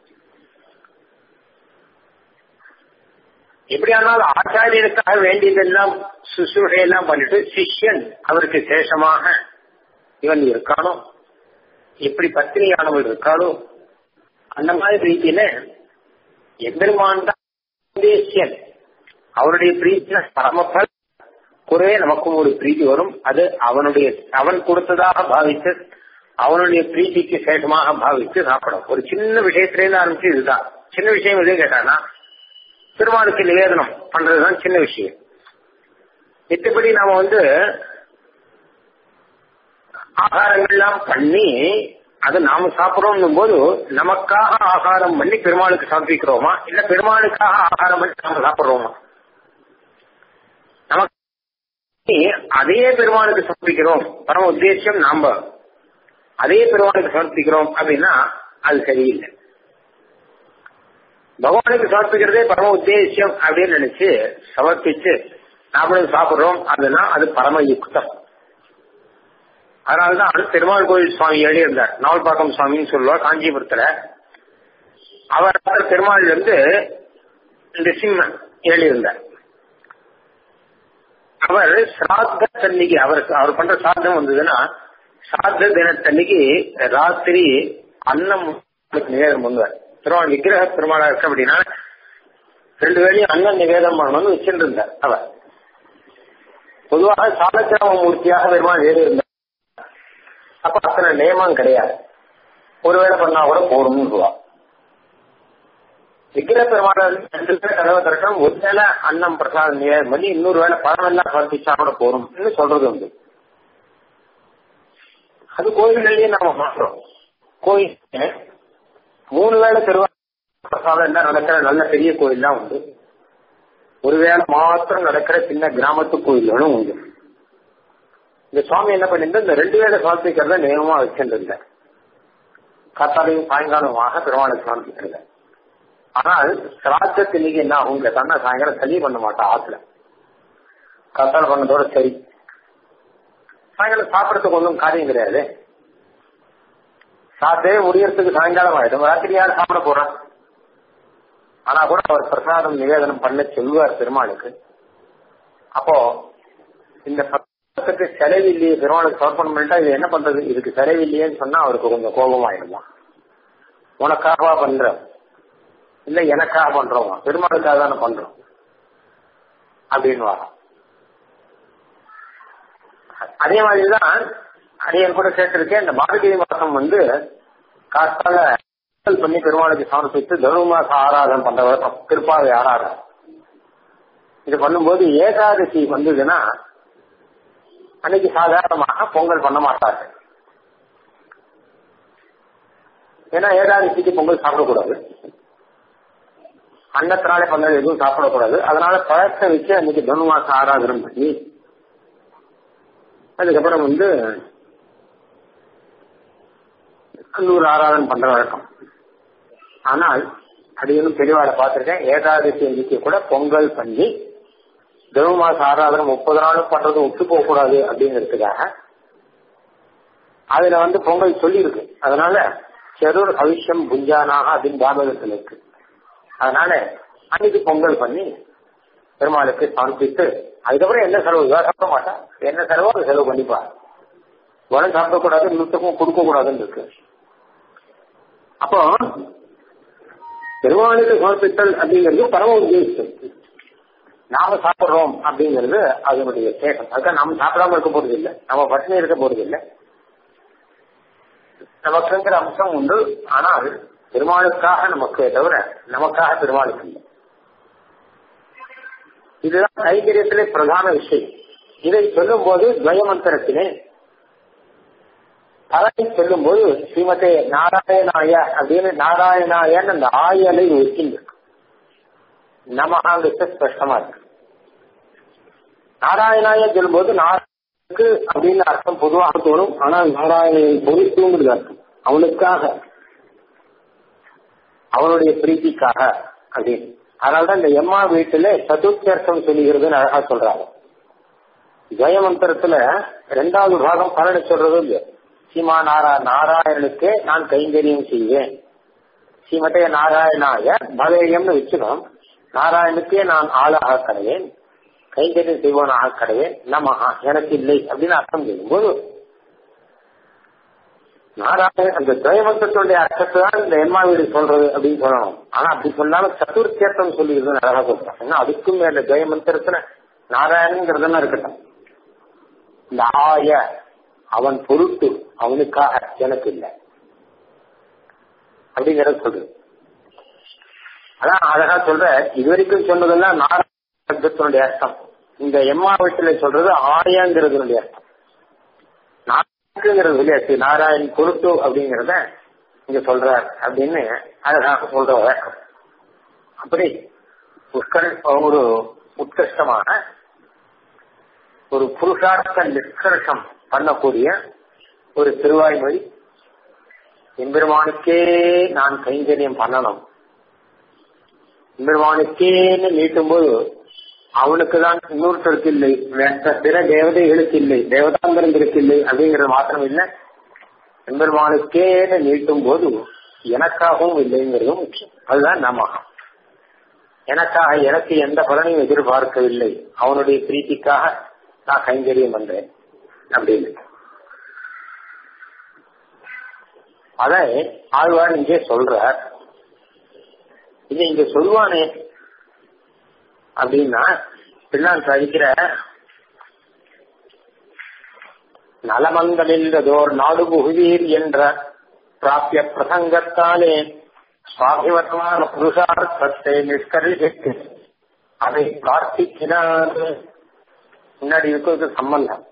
எப்படியானால் ஆச்சாரியனுக்காக வேண்டியதெல்லாம் சுசுரையெல்லாம் பண்ணிட்டு சிஷ்யன் அவருக்கு சேஷமாக இவன் இருக்கானோ எப்படி பத்தினியானவள் இருக்காளோ அந்த மாதிரி ரீதியில எம்பெருமான் தான் உத்தேசியன் அவருடைய பிரீத்தின பரமபல் குறைவே நமக்கும் ஒரு பிரீத்தி வரும் அது அவனுடைய அவன் கொடுத்ததாக பாவித்து அவனுடைய பிரீத்திக்கு சேஷமாக பாவித்து சாப்பிடும் ஒரு சின்ன விஷயத்திலேருந்து ஆரம்பிச்சு இதுதான் சின்ன விஷயம் எது கேட்டானா பெருமாளுக்கு நிவேதனம் பண்றதுதான் சின்ன விஷயம் மித்தபடி நாம வந்து ஆகாரங்கள்லாம் பண்ணி அது நாம சாப்பிடறோம் போது நமக்காக ஆகாரம் பண்ணி பெருமாளுக்கு சமர்ப்பிக்கிறோமா இல்ல பெருமாளுக்காக ஆகாரம் பண்ணி நாம சாப்பிடுறோமா நமக்கு அதே பெருமாளுக்கு சமர்ப்பிக்கிறோம் பரம உத்தேசம் நாம அதே பெருமாளுக்கு சமர்ப்பிக்கிறோம் அப்படின்னா அது சரியில்லை பகவானுக்கு சமர்ப்பிக்கிறதே பரம உத்தேசியம் அப்படின்னு நினைச்சு சமர்ப்பிச்சு நாமளும் சாப்பிடுறோம் அதுனா அது பரம யுக்தம் அதனால்தான் பெருமாள் கோயில் சுவாமி எழுதியிருந்தார் நாவல்பாக்கம் சுவாமின்னு சொல்லுவார் காஞ்சிபுரத்துல அவர் பெருமாள் வந்து நிருசிம்மன் எழுதியிருந்தார் அவர் சிராத்த தன்னைக்கு அவருக்கு அவர் பண்ற சாதம் வந்ததுன்னா சாத்த தினத்தன்னைக்கு ராத்திரி அன்னம் நிவேதனம் பண்ணுவார் திருவாள் விக்கிரக பெருமாளா இருக்கு அப்படின்னா ரெண்டு வேலையும் அண்ணன் நிவேதனம் பண்ணணும்னு வச்சுட்டு இருந்தார் அவர் பொதுவாக சாலக்கிராம மூர்த்தியாக பெருமாள் ஏறி இருந்தார் அப்ப அத்தனை நியமம் கிடையாது ஒருவேளை பண்ணா கூட போகணும்னு சொல்லுவா விக்கிர பெருமாள் ரெண்டு பேர் கதவை திறக்கணும் ஒரு வேளை அன்னம் பிரசாதம் நிவேதனம் பண்ணி இன்னொரு வேளை பழம் எல்லாம் சமர்ப்பிச்சா கூட போகணும்னு சொல்றது உண்டு அது கோயில்கள்லயே நாம மாற்றோம் கோயில் மூணு வேளை திருவா பிரசாதம் எல்லாம் நடக்கிற நல்ல பெரிய கோயில்லாம் உண்டு ஒருவேளை மாத்திரம் நடக்கிற சின்ன கிராமத்து கோயில்களும் உண்டு இந்த சுவாமி என்ன பண்ணிருந்தா இந்த ரெண்டு வேளை சமர்ப்பிக்கிறத நியமமா வச்சிருந்த காத்தாலையும் சாயங்காலமாக பெருமாளுக்கு சமர்ப்பிக்கிறது ஆனால் சிராத்தத்திலேயே என்ன ஆகும் கேட்டான்னா சாயங்காலம் சளி பண்ண மாட்டா ஆத்துல காத்தால பண்ணதோட சரி சாயங்காலம் சாப்பிடறதுக்கு ஒன்றும் காரியம் கிடையாது சாப்பிட்டே முடியறதுக்கு சாயங்காலம் ஆயிடும் ராத்திரி யார் சாப்பிட போறான் ஆனா கூட அவர் பிரசாதம் நிவேதனம் பண்ண சொல்லுவார் பெருமாளுக்கு அப்போ இந்த பக்கத்துக்கு செலவில்லையே பெருமாளுக்கு சமர்ப்பணம் பண்ணிட்டா இது என்ன பண்றது இதுக்கு செலவில்லையேன்னு சொன்னா அவருக்கு கொஞ்சம் கோபம் ஆயிடுமா உனக்காகவா பண்ற இல்ல எனக்காக பண்றோமா பெருமாளுக்காக தானே பண்றோம் அப்படின்னு வரோம் அதே மாதிரிதான் அடியன் கூட கேட்டிருக்கேன் இந்த மார்கழி மாசம் வந்து காத்தால பண்ணி பெருமாளுக்கு சமர்ப்பித்து தனுமாச ஆராதனை பண்ற வழக்கம் திருப்பாவை ஆராதனை இது பண்ணும்போது ஏகாதசி வந்ததுன்னா அன்னைக்கு சாதாரணமாக பொங்கல் பண்ண மாட்டார்கள் ஏன்னா ஏகாதசிக்கு பொங்கல் சாப்பிடக்கூடாது அன்னத்தினாலே பந்தல் எதுவும் சாப்பிடக்கூடாது அதனால பழத்தை வச்சு அன்னைக்கு தனுமாசம் ஆராதனம் பண்ணி அதுக்கப்புறம் வந்து கல்லூர் ஆராதனை பண்ற வழக்கம் ஆனால் அடியும் பெரியவாளை பார்த்திருக்கேன் ஏகாதசி அன்னைக்கு கூட பொங்கல் பண்ணி தனுமாச ஆராதனை முப்பது நாளும் பண்றது ஒத்து போக கூடாது அப்படிங்கிறதுக்காக அதுல வந்து பொங்கல் சொல்லியிருக்கு அதனால செரூர் அவிஷம் புஞ்சானாக அப்படின்னு பாகவதத்தில் இருக்கு அதனால அன்னைக்கு பொங்கல் பண்ணி பெருமாளுக்கு சமர்ப்பித்து அதுக்கப்புறம் என்ன செலவு சாப்பிட மாட்டான் என்ன செலவோ அதை செலவு பண்ணிப்பா உடனே சாப்பிடக்கூடாது இன்னொருத்தக்கும் கொடுக்க கூடாதுன்னு இருக்கு அப்போ பெருமாளுக்கு சமர்ப்பித்தல் அப்படிங்கிறது பரம உத்தேசம் நாம சாப்பிடுறோம் அப்படிங்கிறது அதனுடைய சேஷம் அதுக்காக நம்ம சாப்பிடாம இருக்க போறது இல்லை நம்ம பட்டினி இருக்க போறது இல்லை நமக்குங்கிற அம்சம் உண்டு ஆனால் பெருமாளுக்காக நமக்கு தவிர நமக்காக பெருமாளுக்கு இல்லை இதுதான் கைகரியத்திலே பிரதான விஷயம் இதை சொல்லும் போது துவயமந்திரத்திலே பலனை சொல்லும் போது ஸ்ரீமதே நாராயணாய அப்படின்னு நாராயணாயன்னு அந்த ஆயலை வச்சிருக்கு நமகாங்கிறது ஸ்பஷ்டமா இருக்கு நாராயணாய சொல்லும்போது நாராயணுக்கு அப்படின்னு அர்த்தம் பொதுவாக தோணும் ஆனால் நாராயணனை பொறுத்துங்கிறது அர்த்தம் அவனுக்காக அவனுடைய பிரீத்திக்காக அப்படின்னு அதனாலதான் இந்த எம்மா வீட்டுல சதுர்த்தர்த்தம் சொல்லுகிறதுன்னு அழகா சொல்றாங்க ஜெயமந்திரத்துல ரெண்டாவது பாகம் பலனை சொல்றது இல்லையா சீமா நாரா நாராயணனுக்கே நான் கைங்கரியம் செய்வேன் ஸ்ரீமதே நாராயணாய பவேயம்னு வச்சுக்கணும் நாராயணுக்கே நான் ஆளாக கடவேன் கைங்கரியம் செய்வோனாக கடவேன் நமஹா எனக்கு இல்லை அப்படின்னு அர்த்தம் செய்யும்போது நாராயண அந்த துவயமந்திரத்துடைய அர்த்தத்தை தான் இந்த எம்மா வீடு சொல்றது அப்படின்னு சொல்லணும் ஆனா அப்படி சொன்னாலும் சதுர்த்தேர்த்தம் சொல்லிடுறது அழகா சொல்றான் ஏன்னா அதுக்கும் மேல துவயமந்திரத்துல நாராயணங்கிறதெல்லாம் இருக்கட்டும் இந்த ஆய அவன் பொருட்டு அவனுக்காக எனக்கு இல்லை அப்படிங்கறத சொல்றது அதான் அழகா சொல்ற இதுவரைக்கும் சொன்னதெல்லாம் நாராயணத்தினுடைய அர்த்தம் இந்த எம்மா வீட்டுல சொல்றது ஆயாங்கிறதுனுடைய அர்த்தம் நாராயணங்கிறது சொல்லியாச்சு நாராயண் பொருட்டு அப்படிங்கறத இங்க சொல்றார் அப்படின்னு அழகாக சொல்ற வழக்கம் அப்படி புஷ்கர் ஒரு உத்கிருஷ்டமான ஒரு புருஷார்த்த நிஷ்கர்ஷம் பண்ணக்கூடிய ஒரு திருவாய்மொழி எம்பெருமானுக்கே நான் கைங்கரியம் பண்ணணும் எம்பெருமானுக்கேன்னு நீட்டும் போது அவனுக்கு தான் இன்னொருத்தருக்கு இல்லை பிற தேவதைகளுக்கு இல்லை தேவதாந்தரங்களுக்கு இல்லை அப்படிங்கிறது மாத்திரம் இல்லை எம்பெருமானுக்கேன்னு நீட்டும் போது எனக்காகவும் இல்லைங்கிறதும் முக்கியம் அதுதான் நமகம் எனக்காக எனக்கு எந்த பலனையும் எதிர்பார்க்கவில்லை அவனுடைய பிரீத்திக்காக நான் கைங்கரியம் பண்றேன் அப்படின்னு அத ஆழ்வார் இங்கே சொல்றார் இது இங்க சொல்லுவானே அப்படின்னா பின்னான் சாதிக்கிற நலமந்தமில்லதோர் நாடு புகுவீர் என்ற பிராபிய பிரசங்கத்தாலே சுவாபிமதமான புருஷார்த்தத்தை நிஷ்கரிசித்து அதை பிரார்த்திக்கிறார் முன்னாடி இருக்கிறது சம்பந்தம்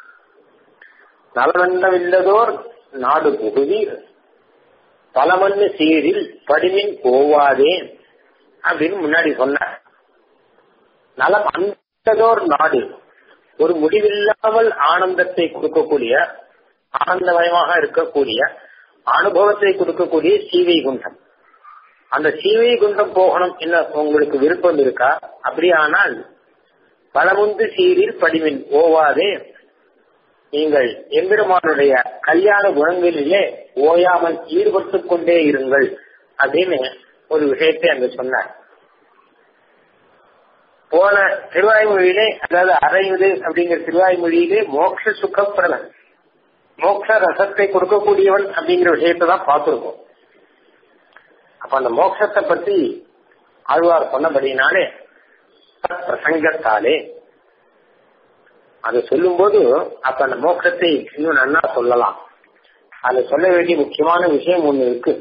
நலமந்தமில்லதோர் நாடு புகுவீர் பலமன்னு சீரில் படிமின் போவாதே அப்படின்னு முன்னாடி சொன்னார் நலம் அந்ததோர் நாடு ஒரு முடிவில்லாமல் ஆனந்தத்தை கொடுக்கக்கூடிய ஆனந்தமயமாக இருக்கக்கூடிய அனுபவத்தை கொடுக்கக்கூடிய சீவை குண்டம் அந்த சீவை குண்டம் போகணும் என்ன உங்களுக்கு விருப்பம் இருக்கா அப்படியானால் பலமுந்து சீரில் படிமின் ஓவாதே நீங்கள் எம்பெருமானுடைய கல்யாண குணங்களிலே ஓயாமல் ஈடுபட்டுக் கொண்டே இருங்கள் அப்படின்னு ஒரு விஷயத்தை அங்க சொன்னார் போன திருவாய்மொழியிலே அதாவது அறையுது அப்படிங்கிற திருவாய்மொழியிலே மோட்ச சுகப்பிரதன் மோட்ச ரசத்தை கொடுக்கக்கூடியவன் அப்படிங்கிற விஷயத்தை தான் பார்த்திருக்கோம் அப்ப அந்த மோட்சத்தை பத்தி ஆழ்வார் சொன்னபடினாலே பிரசங்கத்தாலே அதை சொல்லும்போது அப்ப அந்த மோட்சத்தை இன்னும் நன்னா சொல்லலாம் அதை சொல்ல வேண்டிய முக்கியமான விஷயம் ஒண்ணு இருக்கு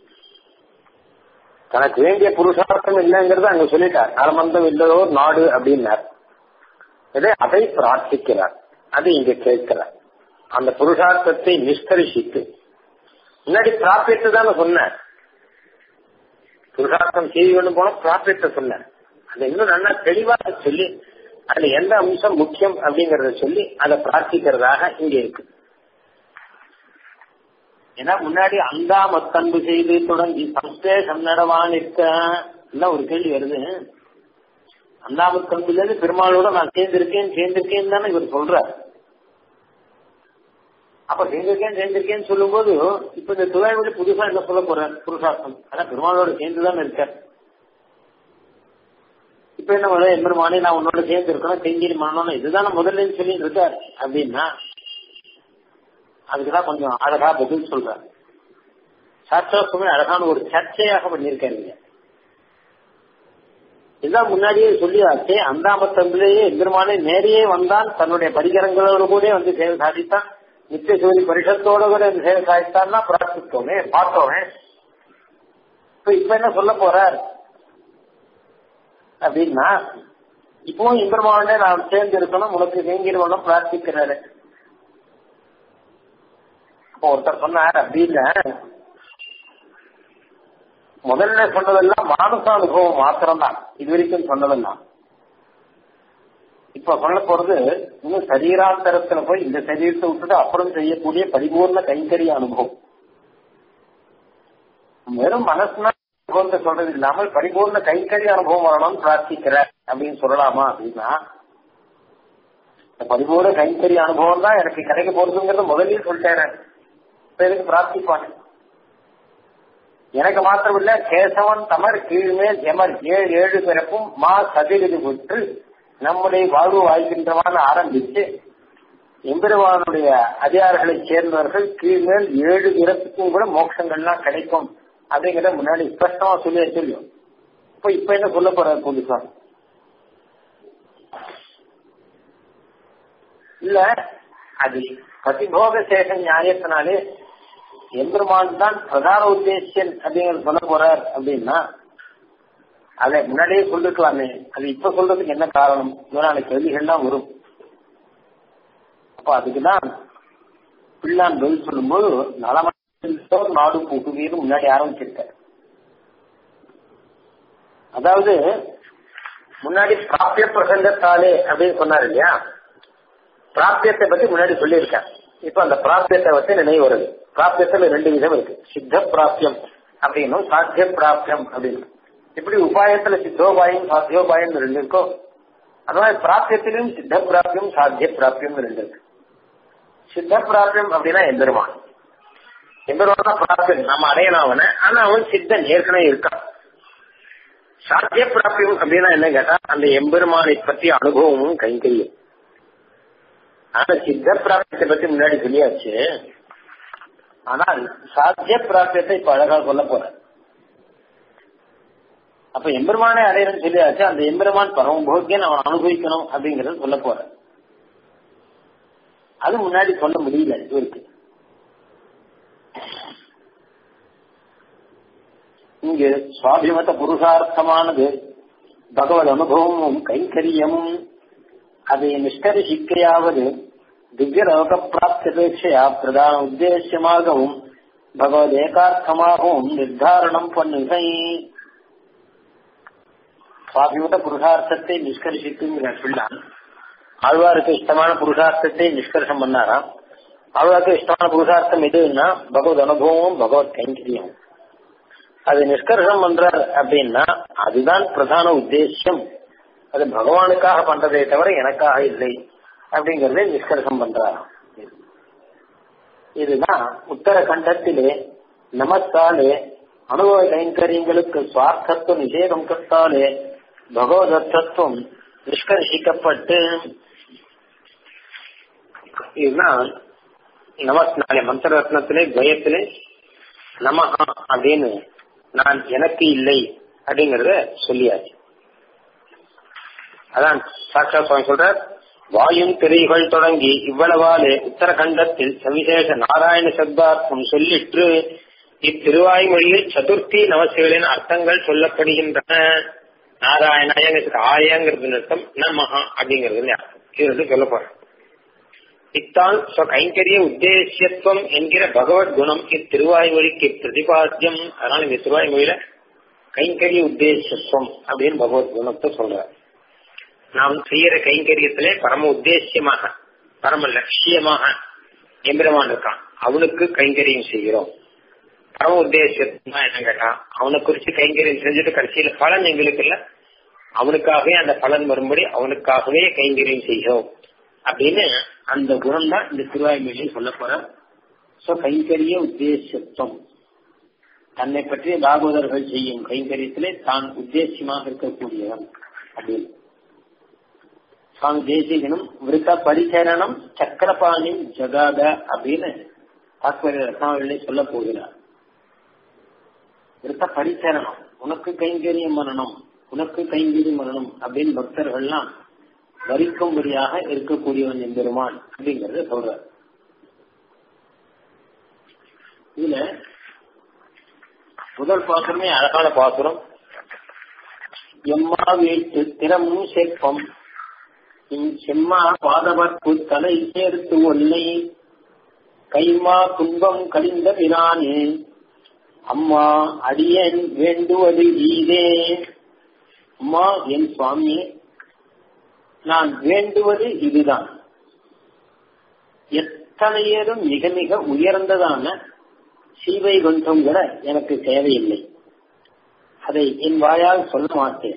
தனக்கு வேண்டிய புருஷார்த்தம் இல்லைங்கிறத அங்க சொல்லிட்டார் நலமந்தம் இல்லதோ நாடு அப்படின்னார் இதை அதை பிரார்த்திக்கிறார் அதை இங்க கேட்கிறார் அந்த புருஷார்த்தத்தை நிஷ்கரிசித்து முன்னாடி பிராபியத்தை தானே சொன்னேன் புருஷார்த்தம் செய்தி கொண்டு போன பிராபியத்தை சொன்னேன் அதை இன்னும் நல்லா தெளிவாக சொல்லி அதுல எந்த அம்சம் முக்கியம் அப்படிங்கறத சொல்லி அதை பிரார்த்திக்கிறதாக இங்க இருக்கு ஏன்னா முன்னாடி அந்தாமத்தன்பு செய்து தொடங்கி சம்சேஷம் நடவான் இருக்க ஒரு கேள்வி வருது அந்தாமத்தன்புல இருந்து பெருமாளோட நான் சேர்ந்திருக்கேன் சேர்ந்திருக்கேன் தானே இவர் சொல்றார் அப்ப சேர்ந்திருக்கேன் சேர்ந்திருக்கேன்னு சொல்லும் போது இப்ப இந்த துவாயோட புதுசா என்ன சொல்ல போறார் புருஷார்த்தம் ஆனா பெருமாளோட சேர்ந்துதான் இருக்கார் இப்ப என்ன முதல்ல எம்பெருமானே நான் உன்னோட சேர்ந்து இருக்கணும் செஞ்சிரி பண்ணணும் இதுதான் முதல்ல சொல்லிட்டு இருக்கார் அப்படின்னா அதுக்குதான் கொஞ்சம் அழகா பதில் சொல்றாரு சாஸ்திரமே அழகான ஒரு சர்ச்சையாக பண்ணியிருக்காருங்க இதுதான் முன்னாடியே சொல்லியாச்சு அந்தாமத்தம்பிலேயே எம்பெருமானே நேரையே வந்தான் தன்னுடைய பரிகரங்களோடு கூட வந்து செயல் சாதித்தான் நித்திய சூரி பரிஷத்தோட கூட இந்த செயல் சாதித்தான்னா பிரார்த்தித்தோமே பார்த்தோமே இப்ப இப்ப என்ன சொல்ல போறார் அப்படின்னா இப்பவும் எம்பெருமானே நான் சேர்ந்து இருக்கணும் உனக்கு நீங்கிருவனும் பிரார்த்திக்கிறாரு ஒருத்தர் சொன்னார் அப்படின்னு முதல்ல சொன்னதெல்லாம் மானச அனுபவம் மாத்திரம்தான் இது வரைக்கும் சொன்னதெல்லாம் இப்ப சொல்ல போறது இன்னும் சரீராந்தரத்துல போய் இந்த சரீரத்தை விட்டுட்டு அப்புறம் செய்யக்கூடிய பரிபூர்ண கைங்கரிய அனுபவம் வெறும் மனசுனா அனுபவத்தை சொல்றது இல்லாமல் பரிபூர்ண கைங்கரிய அனுபவம் வரணும்னு பிரார்த்திக்கிற அப்படின்னு சொல்லலாமா அப்படின்னா பரிபூர்ண கைங்கரிய அனுபவம் தான் எனக்கு கிடைக்க போறதுங்கிறத முதலில் சொல்லிட்டேன் எதுக்கு பிரார்த்திப்பாங்க எனக்கு மாத்திரம் இல்ல கேசவன் தமர் கீழ்மேல் எமர் ஏழு ஏழு பிறப்பும் மா சதிரிது விட்டு நம்முடைய வாழ்வு வாழ்கின்றவான்னு ஆரம்பித்து எம்பெருவானுடைய அதிகாரிகளை சேர்ந்தவர்கள் கீழ்மேல் ஏழு பிறப்புக்கும் கூட மோட்சங்கள்லாம் கிடைக்கும் அப்படிங்கிறத முன்னாடி ஸ்பஷ்டமா சொல்லி சொல்லியும் இப்ப இப்ப என்ன சொல்ல போறாரு புதுசா இல்ல அது பதிபோக சேஷ நியாயத்தினாலே எம்பெருமான் தான் பிரதான உத்தேசியன் அப்படிங்கறது சொல்ல போறார் அப்படின்னா அதை முன்னாடியே சொல்லிருக்கலாமே அது இப்ப சொல்றதுக்கு என்ன காரணம் இதனால கேள்விகள்லாம் வரும் அப்ப அதுக்குதான் பிள்ளான் பதில் சொல்லும்போது நலமோர் நாடு புகுவீர் முன்னாடி ஆரம்பிச்சிருக்க அதாவது முன்னாடி பிராபிய பிரசங்கத்தாலே அப்படின்னு சொன்னார் இல்லையா பிராபியத்தை பத்தி முன்னாடி சொல்லியிருக்கேன் இப்ப அந்த பிராபியத்தை வச்சு நினைவு வருது பிராபியத்துல ரெண்டு விதம் இருக்கு சித்த பிராபியம் அப்படின்னும் சாத்திய பிராபியம் அப்படின்னு இப்படி உபாயத்துல சித்தோபாயம் சாத்தியோபாயம் ரெண்டு இருக்கோ அது மாதிரி பிராபியத்திலும் சித்த பிராபியம் சாத்திய பிராபியம் ரெண்டு இருக்கு சித்த பிராபியம் அப்படின்னா எம்பெருமான் எம்பெருமான் தான் பிராபியம் நம்ம அடையணும் அவனை ஆனா அவன் சித்தன் ஏற்கனவே இருக்கான் சாத்திய பிராபியம் அப்படின்னா என்ன கேட்டா அந்த எம்பெருமானை பற்றி அனுபவமும் கைங்கரியம் ஆனா சித்த பிராப்தியத்தை பத்தி முன்னாடி சொல்லியாச்சு ஆனால் சாத்திய பிராப்தியத்தை இப்ப அழகா சொல்ல போறேன் அப்ப எம்பெருமானை அடையணும்னு சொல்லியாச்சு அந்த எம்பெருமான் பரம போக்கியன் அவன் அனுபவிக்கணும் அப்படிங்கறத சொல்ல போறேன் அது முன்னாடி சொல்ல முடியல இவருக்கு இங்கு சுவாபிமத புருஷார்த்தமானது பகவத் அனுபவமும் கைங்கரியமும் அதை நிஷ்கரிசிக்கையாவது திவ்யலோக பிராப்தியபேட்சையா பிரதான உத்தேசியமாகவும் பகவத் ஏகார்த்தமாகவும் நிர்தாரணம் பண்ணுகை சுவாபிமத புருஷார்த்தத்தை நிஷ்கரிசிக்குங்கிற பிள்ளான் ஆழ்வாருக்கு இஷ்டமான புருஷார்த்தத்தை நிஷ்கர்ஷம் பண்ணாராம் ஆழ்வாருக்கு இஷ்டமான புருஷார்த்தம் எதுன்னா பகவத் அனுபவமும் பகவத் கைங்கரியம் அது நிஷ்கர்ஷம் பண்றார் அப்படின்னா அதுதான் பிரதான உத்தேசியம் அது பகவானுக்காக பண்றதே தவிர எனக்காக இல்லை அப்படிங்கறத நிஷ்கர்ஷம் பண்றாராம் இதுதான் உத்தரகண்டத்திலே நமத்தாலே அனுபவ கைங்கரியங்களுக்கு சுவார்த்தத்துவ நிஷேதம் கத்தாலே பகவதத்துவம் நிஷ்கர்ஷிக்கப்பட்டு இதுதான் நமஸ்நாளே மந்திர ரத்னத்திலே துவயத்திலே நமஹா அப்படின்னு நான் எனக்கு இல்லை அப்படிங்கறத சொல்லியாச்சு அதான் சாட்சா சுவாமி சொல்றார் வாயும் திரைகள் தொடங்கி இவ்வளவாலே உத்தரகண்டத்தில் சவிசேஷ நாராயண சப்தார்த்தம் சொல்லிற்று இத்திருவாய்மொழியில் சதுர்த்தி நமசிகளின் அர்த்தங்கள் சொல்லப்படுகின்றன நாராயணாயங்கிறதுக்கு ஆயங்கிறது அர்த்தம் நமஹா அப்படிங்கிறது அர்த்தம் இது வந்து சொல்ல போறேன் இத்தான் கைங்கரிய உத்தேசியத்துவம் என்கிற பகவத் குணம் இத்திருவாய்மொழிக்கு பிரதிபாத்தியம் அதனால இந்த திருவாய்மொழியில கைங்கரிய உத்தேசத்துவம் அப்படின்னு பகவத் குணத்தை சொல்றார் நாம் செய்யற கைங்கரியத்திலே பரம உத்தேசியமாக பரம லட்சியமாக எம்பிரமான் இருக்கான் அவனுக்கு கைங்கரியம் செய்கிறோம் பரம உத்தேசத்துவம் என்ன கேட்டா அவனை குறிச்சு கைங்கரியம் செஞ்சுட்டு கடைசியில பலன் எங்களுக்கு இல்ல அவனுக்காகவே அந்த பலன் வரும்படி அவனுக்காகவே கைங்கரியம் செய்கிறோம் அப்படின்னு அந்த குணம் தான் இந்த திருவாய்மொழியில் சொல்ல போற சோ கைங்கரிய உத்தேசத்துவம் தன்னை பற்றிய பாகவதர்கள் செய்யும் கைங்கரியத்திலே தான் உத்தேசியமாக இருக்கக்கூடியவன் அப்படின்னு சுவாமி தேசிகனும் விருத்த பரிசரணம் சக்கரபாணி ஜகாத அப்படின்னு தாத்பரிய ரத்னாவளிலே சொல்ல போகிறார் விருத்த பரிசரணம் உனக்கு கைங்கரியம் பண்ணணும் உனக்கு கைங்கரியம் பண்ணணும் அப்படின்னு பக்தர்கள்லாம் வரிக்கும்படியாக இருக்கக்கூடியவன் எம்பெருமான் அப்படிங்கறத சொல்றார் இதுல முதல் பாசுரமே அழகான பாசுரம் எம்மா வீட்டு திறமும் சேர்ப்பம் செம்மா பாதவர்க்கு தலை சேர்த்து ஒன்னை கைமா துன்பம் கழிந்த பிரானே அம்மா அடியன் வேண்டுவது ஈதே அம்மா என் சுவாமியே நான் வேண்டுவது இதுதான் எத்தனையரும் மிக மிக உயர்ந்ததான சீவை குண்டம் கூட எனக்கு தேவையில்லை அதை என் வாயால் சொல்ல மாட்டேன்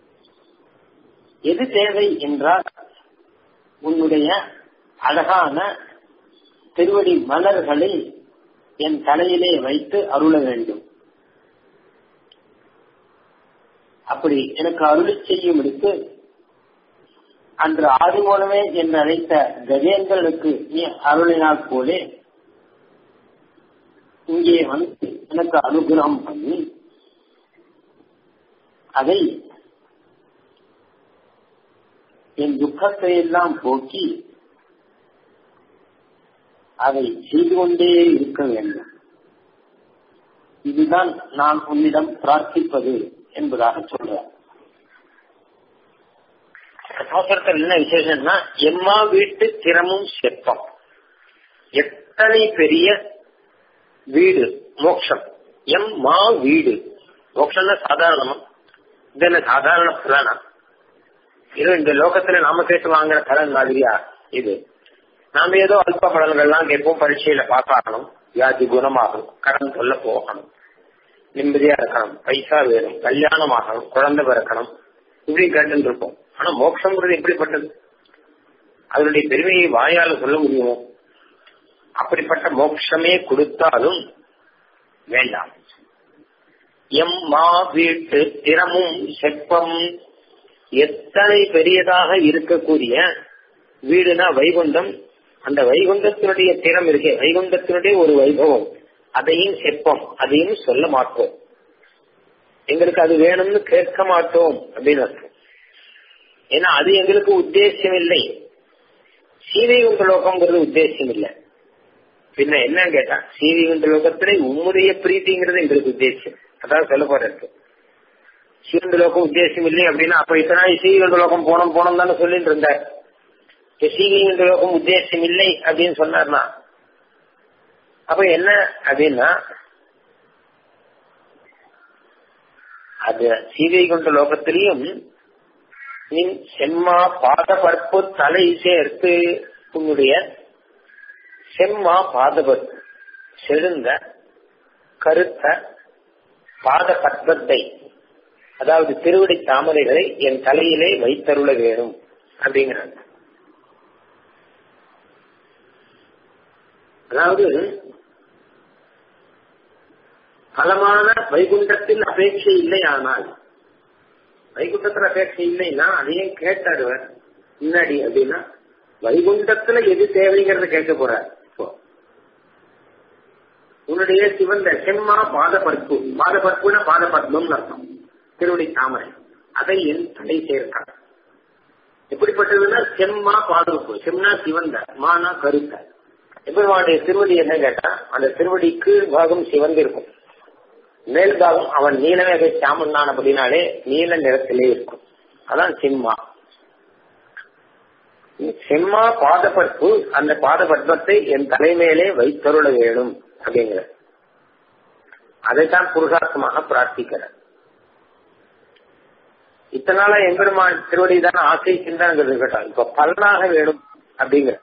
எது தேவை என்றால் உன்னுடைய அழகான திருவடி மலர்களை என் தலையிலே வைத்து அருள வேண்டும் அப்படி எனக்கு அருளி செய்யும்படிக்கு அன்று ஆதிமூலமே என்று அழைத்த கஜேந்திரனுக்கு நீ அருளினால் போலே இங்கே வந்து எனக்கு அனுகிரகம் பண்ணி அதை என் துக்கத்தை எல்லாம் போக்கி அதை செய்து கொண்டே இருக்க வேண்டும் இதுதான் நான் உன்னிடம் பிரார்த்திப்பது என்பதாக சொல்றார் சாஸ்திரத்தில் என்ன விசேஷம்னா எம்மா வீட்டு திறமும் செப்பம் எத்தனை பெரிய வீடு மோட்சம் எம் மா வீடு மோட்சம்னா சாதாரணமா இது என்ன சாதாரண பலனா இது இந்த லோகத்துல நாம கேட்டு வாங்குற பலன் மாதிரியா இது நாம ஏதோ அல்ப பலன்கள்லாம் கேட்போம் பரீட்சையில பாஸ் ஆகணும் வியாதி குணமாகணும் கடன் சொல்ல போகணும் நிம்மதியா இருக்கணும் பைசா வேணும் கல்யாணம் ஆகணும் குழந்தை பிறக்கணும் இப்படி கேட்டு இருப்போம் ஆனா மோட்சம்ங்கிறது எப்படிப்பட்டது அதனுடைய பெருமையை வாயால சொல்ல முடியுமோ அப்படிப்பட்ட மோட்சமே கொடுத்தாலும் வேண்டாம் எம் மா வீட்டு திறமும் செப்பம் எத்தனை பெரியதாக இருக்கக்கூடிய வீடுனா வைகுண்டம் அந்த வைகுண்டத்தினுடைய திறம் இருக்கே வைகுண்டத்தினுடைய ஒரு வைபவம் அதையும் செப்பம் அதையும் சொல்ல மாட்டோம் எங்களுக்கு அது வேணும்னு கேட்க மாட்டோம் அப்படின்னு அர்த்தம் ஏன்னா அது எங்களுக்கு உத்தேசம் இல்லை சீதைகுண்ட லோகம்ங்கிறது உத்தேசம் இல்லை பின்ன என்னன்னு கேட்டா சீதைகுண்ட லோகத்திலே உம்முடைய பிரீத்திங்கிறது எங்களுக்கு உத்தேசம் அதான் சொல்ல போறது சீவந்த லோகம் உத்தேசம் இல்லை அப்படின்னா அப்ப இத்தனை சீவந்த லோகம் போனோம் போனோம் தானே சொல்லிட்டு இருந்தார் சீவந்த லோகம் உத்தேசம் இல்லை அப்படின்னு சொன்னார்னா அப்ப என்ன அப்படின்னா அது சீதை கொண்ட லோகத்திலையும் நீ செம்மா பாதபற்பு தலை சேர்த்து உன்னுடைய செம்மா பாதபற்பு செழுந்த கருத்த பாத பத்மத்தை அதாவது திருவடி தாமரைகளை என் தலையிலே வைத்தருள வேணும் அப்படிங்கிறாங்க அதாவது பலமான வைகுண்டத்தில் அபேட்சை இல்லை ஆனால் வைகுண்டத்துல அபேட்சை இல்லைன்னா அதையும் கேட்டாடுவர் முன்னாடி அப்படின்னா வைகுண்டத்துல எது தேவைங்கிறத கேட்க போறார் இப்போ உன்னுடைய சிவந்த செம்மா பாதபற்பு பாதபற்புனா பாதபத்மம் அர்த்தம் திருவடி தாமரை அதை என் தடை சேர்க்கிறார் எப்படிப்பட்டதுன்னா செம்மா பாதுகாப்பு செம்னா சிவந்த மானா கருத்த எப்படிவாடைய திருவடி என்ன கேட்டா அந்த திருவடிக்கு பாகம் சிவந்து இருக்கும் மேல் பாகம் அவன் நீலமேக சாமன் அப்படின்னாலே நீல நிறத்திலே இருக்கும் அதான் சிம்மா செம்மா பாதபட்பு அந்த பாதபட்பத்தை என் தலைமையிலே வைத்தருள வேணும் அப்படிங்கிற அதைத்தான் புருஷார்த்தமாக பிரார்த்திக்கிறார் இத்தனால எம்பெருமான் திருவடி தான் ஆசை சிந்தாங்கிறது இருக்கட்டும் இப்ப பலனாக வேணும் அப்படிங்கிற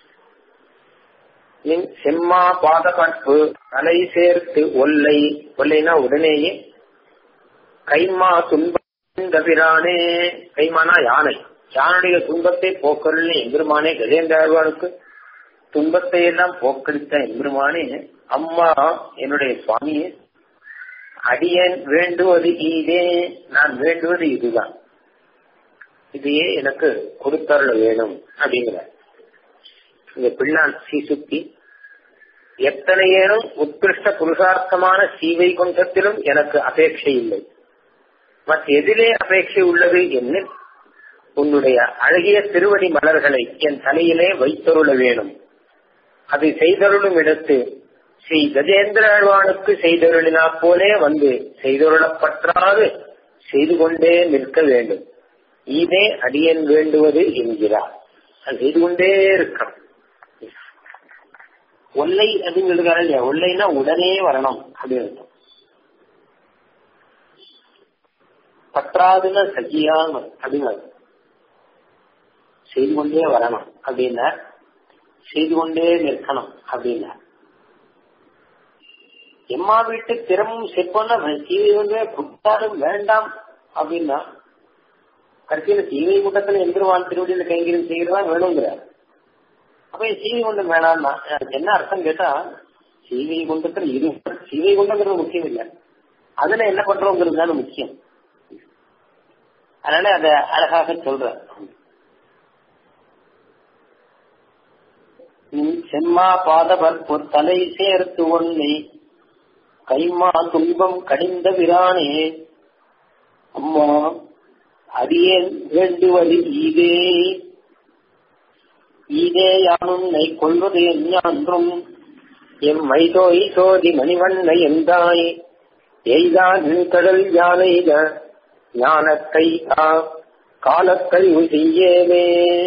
செம்மா பாதபட்பு தலை சேர்த்து ஒல்லை ஒல்லைனா உடனேயே கைமா துன்பபிரானே கைமானா யானை யானுடைய துன்பத்தை போக்கருள்னு எம்பெருமானே கஜேந்திரவாளுக்கு துன்பத்தை எல்லாம் போக்கடித்த எம்பெருமானே அம்மா என்னுடைய சுவாமியே அடியன் வேண்டுவது இதே நான் வேண்டுவது இதுதான் இதையே எனக்கு கொடுத்தருள வேணும் அப்படிங்கிற இந்த பிள்ளான் சீசுத்தி எத்தனையேனும் உத்கிருஷ்ட புருஷார்த்தமான சீவை கொண்டத்திலும் எனக்கு அபேட்சை இல்லை மற்ற எதிலே அபேட்சை உள்ளது என்ன உன்னுடைய அழகிய திருவடி மலர்களை என் தலையிலே வைத்தருள வேணும் அதை செய்தருளும் இடத்து ஸ்ரீ கஜேந்திர ஆழ்வானுக்கு செய்தருளினா போலே வந்து செய்தருளப்பற்றாது செய்து கொண்டே நிற்க வேண்டும் இதே அடியன் வேண்டுவது என்கிறார் அது செய்து கொண்டே இருக்கணும் ஒல்லை அப்படிங்கிறது இல்லையா ஒல்லைன்னா உடனே வரணும் அப்படின்னு பற்றாதுன்னா சகியான் அப்படிங்கிறது செய்து கொண்டே வரணும் அப்படின்னா செய்து கொண்டே நிற்கணும் அப்படின்னா எம்மா வீட்டு திறமும் செப்போன்னா சீவை கொண்டே புட்டாலும் வேண்டாம் அப்படின்னா கடைசியில சீவை கூட்டத்துல எந்திரவான் திருவடியில கைங்கரியம் செய்கிறதா வேணுங்கிறார் அப்ப சீவை குண்டம் வேணாம்னா என்ன அர்த்தம் கேட்டா சீவை குண்டத்துல இரு சீவை குண்டங்கிறது முக்கியம் இல்லை அதுல என்ன பண்றோங்கிறது தானே முக்கியம் அதனால அத அழகாக சொல்ற செம்மா பாதவர் தலை சேர்த்து ஒன்னை கைமா துன்பம் கடிந்த விரானே அம்மா அடியேன் வேண்டுவது இதே ஈதே யானுன்னை கொள்வது எஞ்ஞான்றும் எம் மைதோய் சோதி மணிவண்ணை எந்தாய் எய்தான் கடல் யானைத ஞானத்தை காலக்கழிவு செய்யவே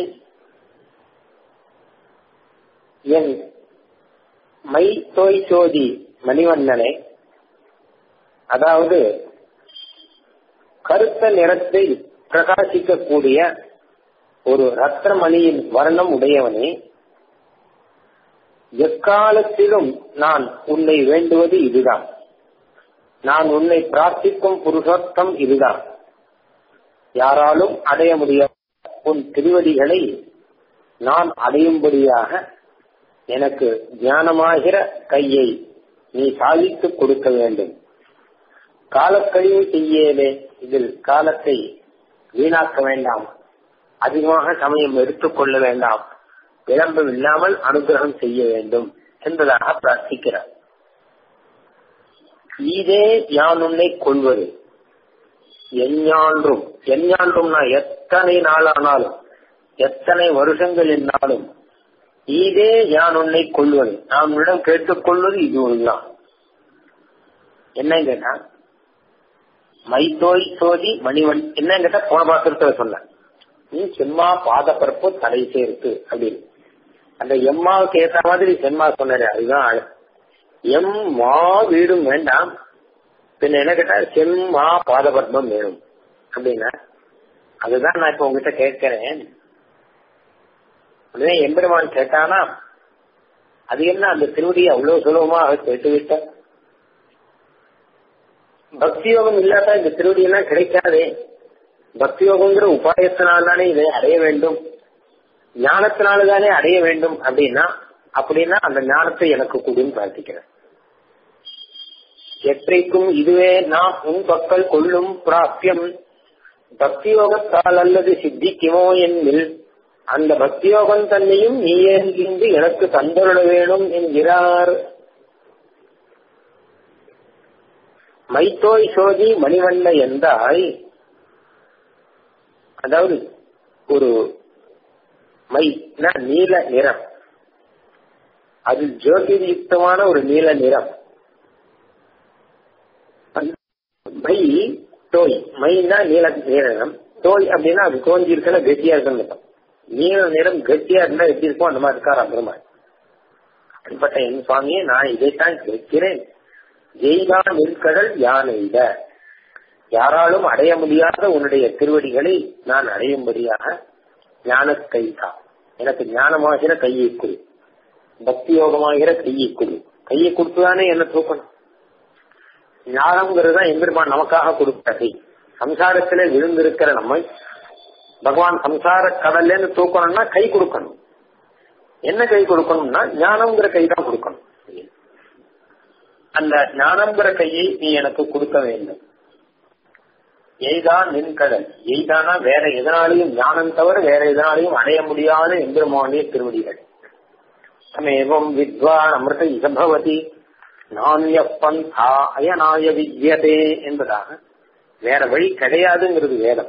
என் மை தோய் சோதி மணிவண்ணனே அதாவது கருத்த நிறத்தை பிரகாசிக்கக்கூடிய ஒரு ரத்னமணியின் வர்ணம் உடையவனே எக்காலத்திலும் நான் உன்னை வேண்டுவது இதுதான் நான் உன்னை பிரார்த்திக்கும் புருஷோத்தம் இதுதான் யாராலும் அடைய முடிய உன் திருவடிகளை நான் அடையும்படியாக எனக்கு ஞானமாகிற கையை நீ சாதித்து கொடுக்க வேண்டும் காலக்கழிவு செய்யவே இதில் காலத்தை வீணாக்க வேண்டாம் அதிகமாக சமயம் எடுத்துக்கொள்ள வேண்டாம் விளம்பம் இல்லாமல் அனுகிரகம் செய்ய வேண்டும் என்பதாக பிரார்த்திக்கிறார் இதே யான் உன்னை கொள்வது எஞ்ஞான்றும் எஞ்ஞான்றும்னா எத்தனை நாளானாலும் எத்தனை வருஷங்கள் என்னாலும் இதே யான் உன்னை கொள்வது நாம் உன்னிடம் கேட்டுக்கொள்வது இது ஒன்றுதான் என்ன கேட்டா மைத்தோய் சோதி மணிவன் என்ன கேட்டா போன பாத்திரத்துல சொன்னேன் நீ செம்மா பாதப்பரப்பு தலை சேர்த்து அப்படின்னு அந்த எம்மாவுக்கு ஏத்த மாதிரி செம்மா சொன்னாரு அதுதான் ஆளு எம் மா வீடும் வேண்டாம் பின்ன என்ன கேட்டா செம்மா பாதபத்மம் வேணும் அப்படின்னா அதுதான் நான் இப்ப உங்ககிட்ட கேட்கிறேன் உடனே எம்பெருமான் கேட்டானா அது என்ன அந்த திருவடியை அவ்வளவு சுலபமாக கேட்டுவிட்ட பக்தி யோகம் இல்லாட்டா இந்த திருவடி எல்லாம் கிடைக்காதே பக்தி யோகங்கிற உபாயத்தினால்தானே இதை அடைய வேண்டும் ஞானத்தினால்தானே அடைய வேண்டும் அப்படின்னா அப்படின்னா அந்த ஞானத்தை எனக்கு கொடுன்னு பிரார்த்திக்கிறேன் எற்றைக்கும் இதுவே நாம் உன் பக்கல் கொள்ளும் பிராப்தியம் பக்தி யோகத்தால் அல்லது சித்திக்குமோ என்னில் அந்த பக்தி யோகம் தன்னையும் நீயே இருந்து எனக்கு தந்தருட வேணும் என்கிறார் மைத்தோய் சோதி மணிவண்ண என்றாய் அதாவது ஒரு மை நீல நிறம் அது ஜோதியுக்தமான ஒரு நீல நிறம் மை தோய் மைனா நீல நிறம் தோய் அப்படின்னா அது தோஞ்சி இருக்கல கெட்டியா இருக்கணும் நீல நிறம் கெட்டியா இருந்தா எப்படி இருக்கும் அந்த மாதிரி இருக்கார் பெருமாள் அப்படிப்பட்ட என் சுவாமியே நான் இதைத்தான் கேட்கிறேன் ஜெய்தான் நெற்கடல் யானையிட யாராலும் அடைய முடியாத உன்னுடைய திருவடிகளை நான் அடையும்படியாக ஞான கைதா எனக்கு ஞானமாகிற கையை கொடு பக்தி யோகமாகிற கையை கொடு கையை கொடுத்துதானே என்ன தூக்கணும் ஞானம்ங்கிறது தான் எம்பெருமான் நமக்காக கொடுத்த கை சம்சாரத்திலே விழுந்திருக்கிற நம்மை பகவான் சம்சார கடல்ல இருந்து தூக்கணும்னா கை கொடுக்கணும் என்ன கை கொடுக்கணும்னா ஞானம்ங்கிற கை தான் கொடுக்கணும் அந்த ஞானம்ங்கிற கையை நீ எனக்கு கொடுக்க வேண்டும் எய்தான் நின்கடல் எய்தானா வேற எதனாலையும் ஞானம் தவிர வேற எதனாலையும் அடைய முடியாத எம்பெருமானிய திருவடிகள் சமேவம் வித்வான் அமிர்த இசபவதி நானிய பந்தா அயனாய வித்யதே என்பதாக வேற வழி கிடையாதுங்கிறது வேதம்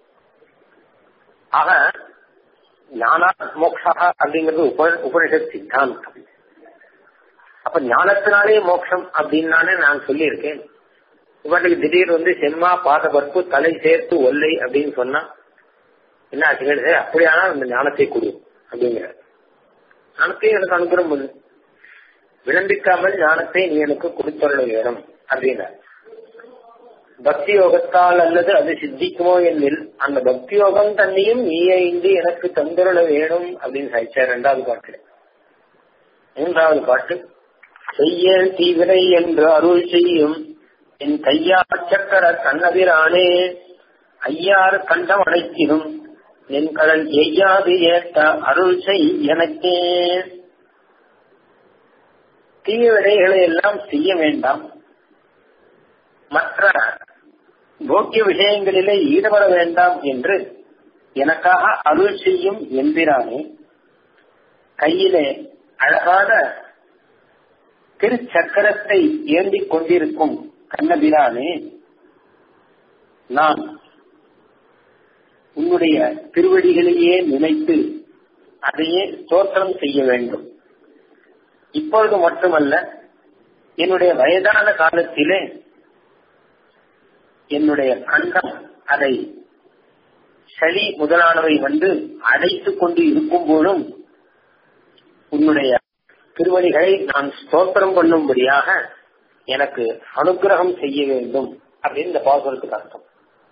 ஆக ஞானா மோக்ஷா அப்படிங்கிறது உப உபனிஷத் சித்தாந்தம் அப்ப ஞானத்தினாலே மோட்சம் அப்படின்னு நான் சொல்லியிருக்கேன் இவனுக்கு திடீர் வந்து செம்மா பாத பற்பு தலை சேர்த்து ஒல்லை அப்படின்னு சொன்னா என்ன ஆச்சுங்க அப்படியானா அந்த ஞானத்தை கொடு அப்படிங்கிற ஞானத்தையும் எனக்கு அனுகிரம் பண்ணு விளம்பிக்காமல் ஞானத்தை நீ எனக்கு கொடுத்தருள வேணும் அப்படின்னா பக்தி யோகத்தால் அல்லது அது சித்திக்குமோ என்னில் அந்த பக்தி யோகம் தன்னையும் நீயே இங்கு எனக்கு தந்துருள வேணும் அப்படின்னு சாய்ச்சார் இரண்டாவது பாட்டு மூன்றாவது பாட்டு செய்ய தீவிரை என்று அருள் செய்யும் என் கையார் சக்கர கண்ணதிரானே ஐயாறு கண்டம் அடைத்திடும் என் கடல் எய்யாது ஏற்ற அருள் செய் எனக்கே தீய விடைகளை எல்லாம் செய்ய வேண்டாம் மற்ற போக்கிய விஷயங்களிலே ஈடுபட வேண்டாம் என்று எனக்காக அருள் செய்யும் எம்பிரானே கையிலே அழகான திருச்சக்கரத்தை ஏந்திக் கொண்டிருக்கும் கண்ணபிரானே நான் உன்னுடைய திருவடிகளையே நினைத்து அதையே ஸ்தோத்திரம் செய்ய வேண்டும் இப்பொழுது மட்டுமல்ல என்னுடைய வயதான காலத்திலே என்னுடைய கண்டம் அதை சளி முதலானவை வந்து அடைத்துக் கொண்டு இருக்கும் போதும் உன்னுடைய திருவடிகளை நான் ஸ்தோத்திரம் பண்ணும்படியாக எனக்கு அனுகிரகம் செய்ய வேண்டும் அப்படின்னு இந்த பாசுரத்துக்கு அர்த்தம்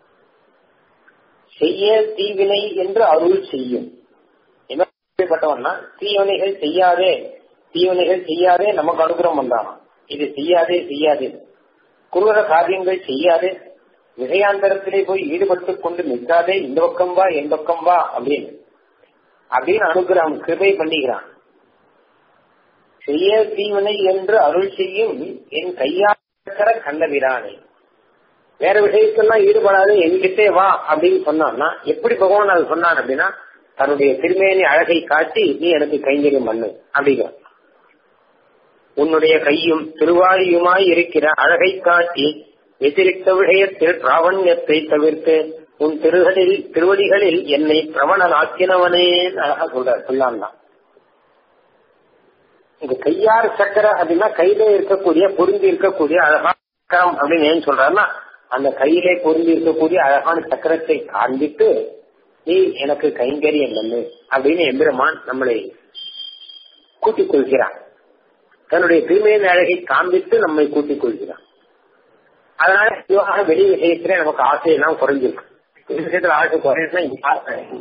செய்ய தீவினை என்று அருள் செய்யும் எப்படிப்பட்டவன்னா தீவினைகள் செய்யாதே தீவினைகள் செய்யாதே நமக்கு அனுகிரகம் வந்தானா இது செய்யாதே செய்யாதே குருவர காரியங்கள் செய்யாதே விஷயாந்தரத்திலே போய் ஈடுபட்டுக் கொண்டு நிற்காதே இந்த பக்கம் வா என் பக்கம் வா அப்படின்னு அப்படின்னு அனுகிரகம் கிருபை பண்ணிக்கிறான் செய்ய தீவினை என்று அருள் செய்யும் என் கையாக்கிற கண்டவிரானை வேற விஷயத்தெல்லாம் ஈடுபடாது என்கிட்டே வா அப்படின்னு சொன்னான்னா எப்படி பகவான் அது சொன்னான் அப்படின்னா தன்னுடைய திருமேனி அழகை காட்டி நீ எனக்கு கைங்கரியம் பண்ணு அப்படிங்கிற உன்னுடைய கையும் திருவாயுமாய் இருக்கிற அழகை காட்டி எதிரித்த விஷயத்தில் பிராவண்யத்தை தவிர்த்து உன் திருகளில் திருவடிகளில் என்னை பிரவணனாக்கினவனே அழகா சொல்றார் சொல்லான் தான் இங்க கையாறு சக்கர அப்படின்னா கையில இருக்கக்கூடிய பொருந்தி இருக்கக்கூடிய அழகான சக்கரம் அப்படின்னு ஏன் சொல்றாருன்னா அந்த கையிலே பொருந்தி இருக்கக்கூடிய அழகான சக்கரத்தை காண்பித்து நீ எனக்கு கைங்கரியம் பண்ணு அப்படின்னு எம்பெருமான் நம்மளை கூட்டிக் கொள்கிறான் தன்னுடைய திருமையின் அழகை காண்பித்து நம்மை கூட்டிக் கொள்கிறான் அதனால பொதுவாக வெளி விஷயத்துல நமக்கு ஆசையெல்லாம் குறைஞ்சிருக்கு வெளி விஷயத்துல ஆசை குறையுதுன்னா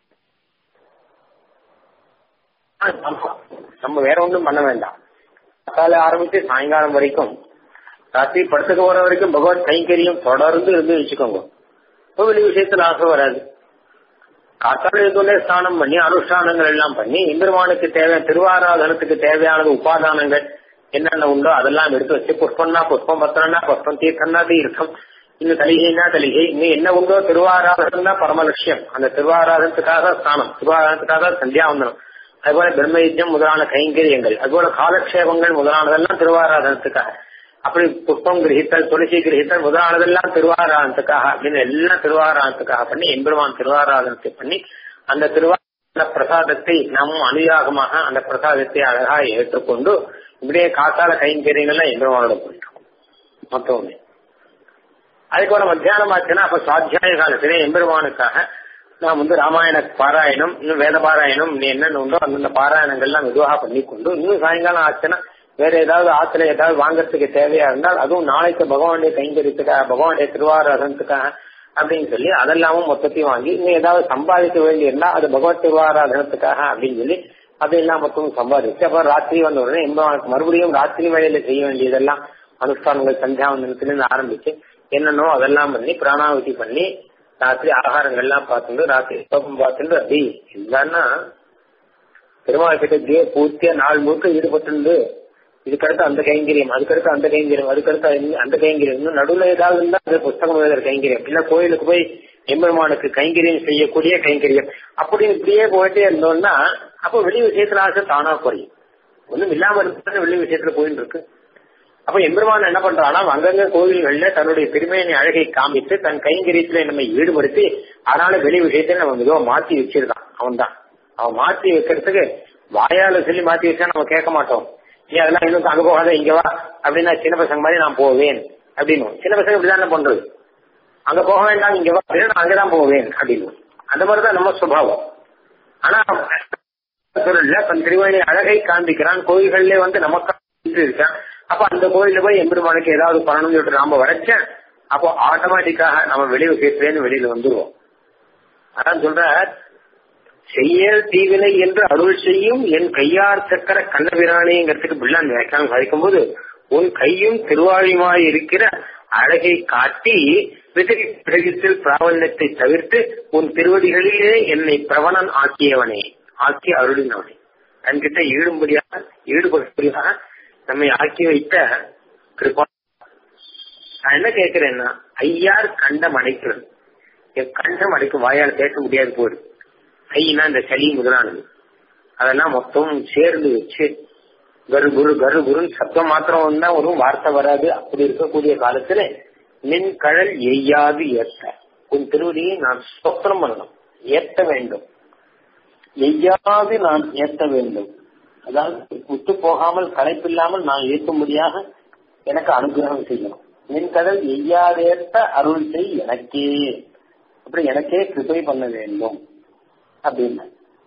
நம்ம வேற ஒன்றும் பண்ண வேண்டாம் காலை ஆரம்பிச்சு சாயங்காலம் வரைக்கும் ராத்திரி படத்துக்கு போற வரைக்கும் பகவத் கைங்கரியம் தொடர்ந்து இருந்து வச்சுக்கோங்க இப்போ வெளி விஷயத்துல ஆசை வராது காத்தால இருந்தோடனே ஸ்நானம் பண்ணி அனுஷ்டானங்கள் எல்லாம் பண்ணி எம்பெருமானுக்கு தேவையான திருவாராதனத்துக்கு தேவையானது உபாதானங்கள் என்னென்ன உண்டோ அதெல்லாம் எடுத்து வச்சு புஷ்பம்னா புஷ்பம் பத்திரம்னா புஷ்பம் தீர்த்தம்னா தீர்த்தம் இன்னும் தலிகைனா தலிகை இன்னும் என்ன உண்டோ திருவாராதனம் தான் பரம லட்சியம் அந்த திருவாராதனத்துக்காக ஸ்நானம் திருவாராதனத்துக்காக சந்தியாவந்தனம் அதுபோல பிரம்மயுத்தம் முதலான கைங்கரியங்கள் அதுபோல காலக்ஷேபங்கள் முதலானதெல்லாம் திருவாராதனத்துக்காக அப்படி புஷ்பம் கிரகித்தல் துளசி கிரகித்தல் முதலானதெல்லாம் திருவாராதனத்துக்காக அப்படின்னு எல்லாம் திருவாராதனத்துக்காக பண்ணி எம்பெருமான் திருவாராதனத்தை பண்ணி அந்த திருவாராதன பிரசாதத்தை நாம் அனுயாகமாக அந்த பிரசாதத்தை அழகாக ஏற்றுக்கொண்டு இப்படியே காத்தால கைங்கரியங்கள்லாம் எம்பெருமானோட போயிட்டோம் மொத்தமே அதுக்கு ஒரு மத்தியானம் ஆச்சுன்னா அப்ப சுவாத்தியாய காலத்திலே எம்பெருமானுக்காக நாம் வந்து ராமாயண பாராயணம் இன்னும் வேத பாராயணம் இன்னும் என்னென்ன உண்டோ அந்தந்த பாராயணங்கள்லாம் மெதுவாக பண்ணிக்கொண்டு இன்னும் சாயங்காலம் ஆச்சுன்னா வேற ஏதாவது ஆத்துல ஏதாவது வாங்கறதுக்கு தேவையா இருந்தால் அதுவும் நாளைக்கு பகவானுடைய கைங்கரியத்துக்காக பகவானுடைய திருவாராதனத்துக்காக அப்படின்னு சொல்லி அதெல்லாமும் மொத்தத்தையும் வாங்கி இன்னும் ஏதாவது சம்பாதிக்க வேண்டி இருந்தா அது பகவத் திருவாராதனத்துக்காக அப்படின்னு சொல்லி அதையெல்லாம் மொத்தமும் சம்பாதிச்சு அப்புறம் ராத்திரி வந்த உடனே எம்பெருமானுக்கு மறுபடியும் ராத்திரி வேலையில செய்ய வேண்டியதெல்லாம் அனுஷ்டானங்கள் சந்தியாவந்தனத்திலிருந்து ஆரம்பிச்சு என்னன்னோ அதெல்லாம் பண்ணி பிராணாவதி பண்ணி ராத்திரி ஆகாரங்கள்லாம் பார்த்துட்டு ராத்திரி கோபம் பார்த்துட்டு அப்படி இல்லைன்னா பெருமாள் கிட்ட பூர்த்தியா நாள் முழுக்க ஈடுபட்டு இதுக்கடுத்து அந்த கைங்கரியம் அதுக்கடுத்து அந்த கைங்கரியம் அதுக்கடுத்து அந்த- அந்த கைங்கரியம் இன்னும் நடுவுல ஏதாவது இருந்தா அது புஸ்தகம் எழுதுற கைங்கரியம் இல்ல கோயிலுக்கு போய் எம்பெருமானுக்கு கைங்கரியம் செய்யக்கூடிய கைங்கரியம் அப்படி இப்படியே போயிட்டே இருந்தோம்னா அப்போ வெளி விஷயத்துல ஆசை தானா குறையும் ஒண்ணும் இல்லாம இருக்கிறது வெளி விஷயத்துல போயிட்டு இருக்கு அப்ப எம்பெருமான் என்ன பண்றானா அங்கங்க கோவில்கள்ல தன்னுடைய பெருமையினை அழகை காமித்து தன் கைங்கரியத்துல நம்மை ஈடுபடுத்தி அதனால வெளி விஷயத்தை நம்ம மிகவும் மாத்தி வச்சிருக்கான் அவன் தான் அவன் மாத்தி வைக்கிறதுக்கு வாயால சொல்லி மாத்தி வச்சா நம்ம கேட்க மாட்டோம் நீ அதெல்லாம் இன்னும் அங்க போகாத இங்க வா அப்படின்னா சின்ன பசங்க மாதிரி நான் போவேன் அப்படின்னு சின்ன பசங்க இப்படிதான் பண்றது அங்க போக வேண்டாம் இங்க வா அப்படின்னா நான் அங்கதான் போவேன் அப்படின்னு அந்த மாதிரிதான் நம்ம சுபாவம் ஆனா சொல்லல தன் திருவாணி அழகை காண்பிக்கிறான் கோயில்கள்ல வந்து நமக்கு இருக்கான் அப்ப அந்த கோயில்ல போய் எம்பெருமானுக்கு ஏதாவது பண்ணணும்னு சொல்லிட்டு நாம வரைச்சேன் அப்போ ஆட்டோமேட்டிக்காக நம்ம வெளி விஷயத்திலேருந்து வெளியில வந்துருவோம் அதான் சொல்ற செய்யல் தீவினை என்று அருள் செய்யும் என் கையார் சக்கர கண்ணபிராணிங்கிறதுக்கு பிள்ளான் வியாக்கியானம் சாதிக்கும் போது உன் கையும் திருவாழியுமாய் இருக்கிற அழகை காட்டி விதகி பிரகித்தில் பிராவண்யத்தை தவிர்த்து உன் திருவடிகளிலே என்னை பிரவணன் ஆக்கியவனே ஆக்கி அருளினவனே தன்கிட்ட ஈடும்படியாக ஈடுபடும்படியாக நம்மை ஆக்கி வைத்த கிருபா நான் என்ன கேட்கிறேன்னா ஐயார் கண்டம் அடைக்கிறது என் கண்டம் அடைக்கும் வாயால் பேச முடியாது போது ஐனா இந்த சளி முதலானது அதெல்லாம் மொத்தம் சேர்ந்து வச்சு கரு குரு கரு குருன்னு சத்தம் மாத்திரம் வந்தா ஒரு வார்த்தை வராது அப்படி இருக்கக்கூடிய காலத்துல நின் கழல் எய்யாது ஏற்ற உன் திருவடியை நான் சொப்பனம் பண்ணணும் ஏற்ற வேண்டும் எய்யாது நான் ஏற்ற வேண்டும் அதாவது விட்டு போகாமல் களைப்பில்லாமல் நான் ஏற்றும்படியாக எனக்கு அனுகிரகம் செய்யணும் நின் கடல் எய்யாதேற்ற அருள் செய் எனக்கே அப்படி எனக்கே கிருபை பண்ண வேண்டும் அப்படின்னு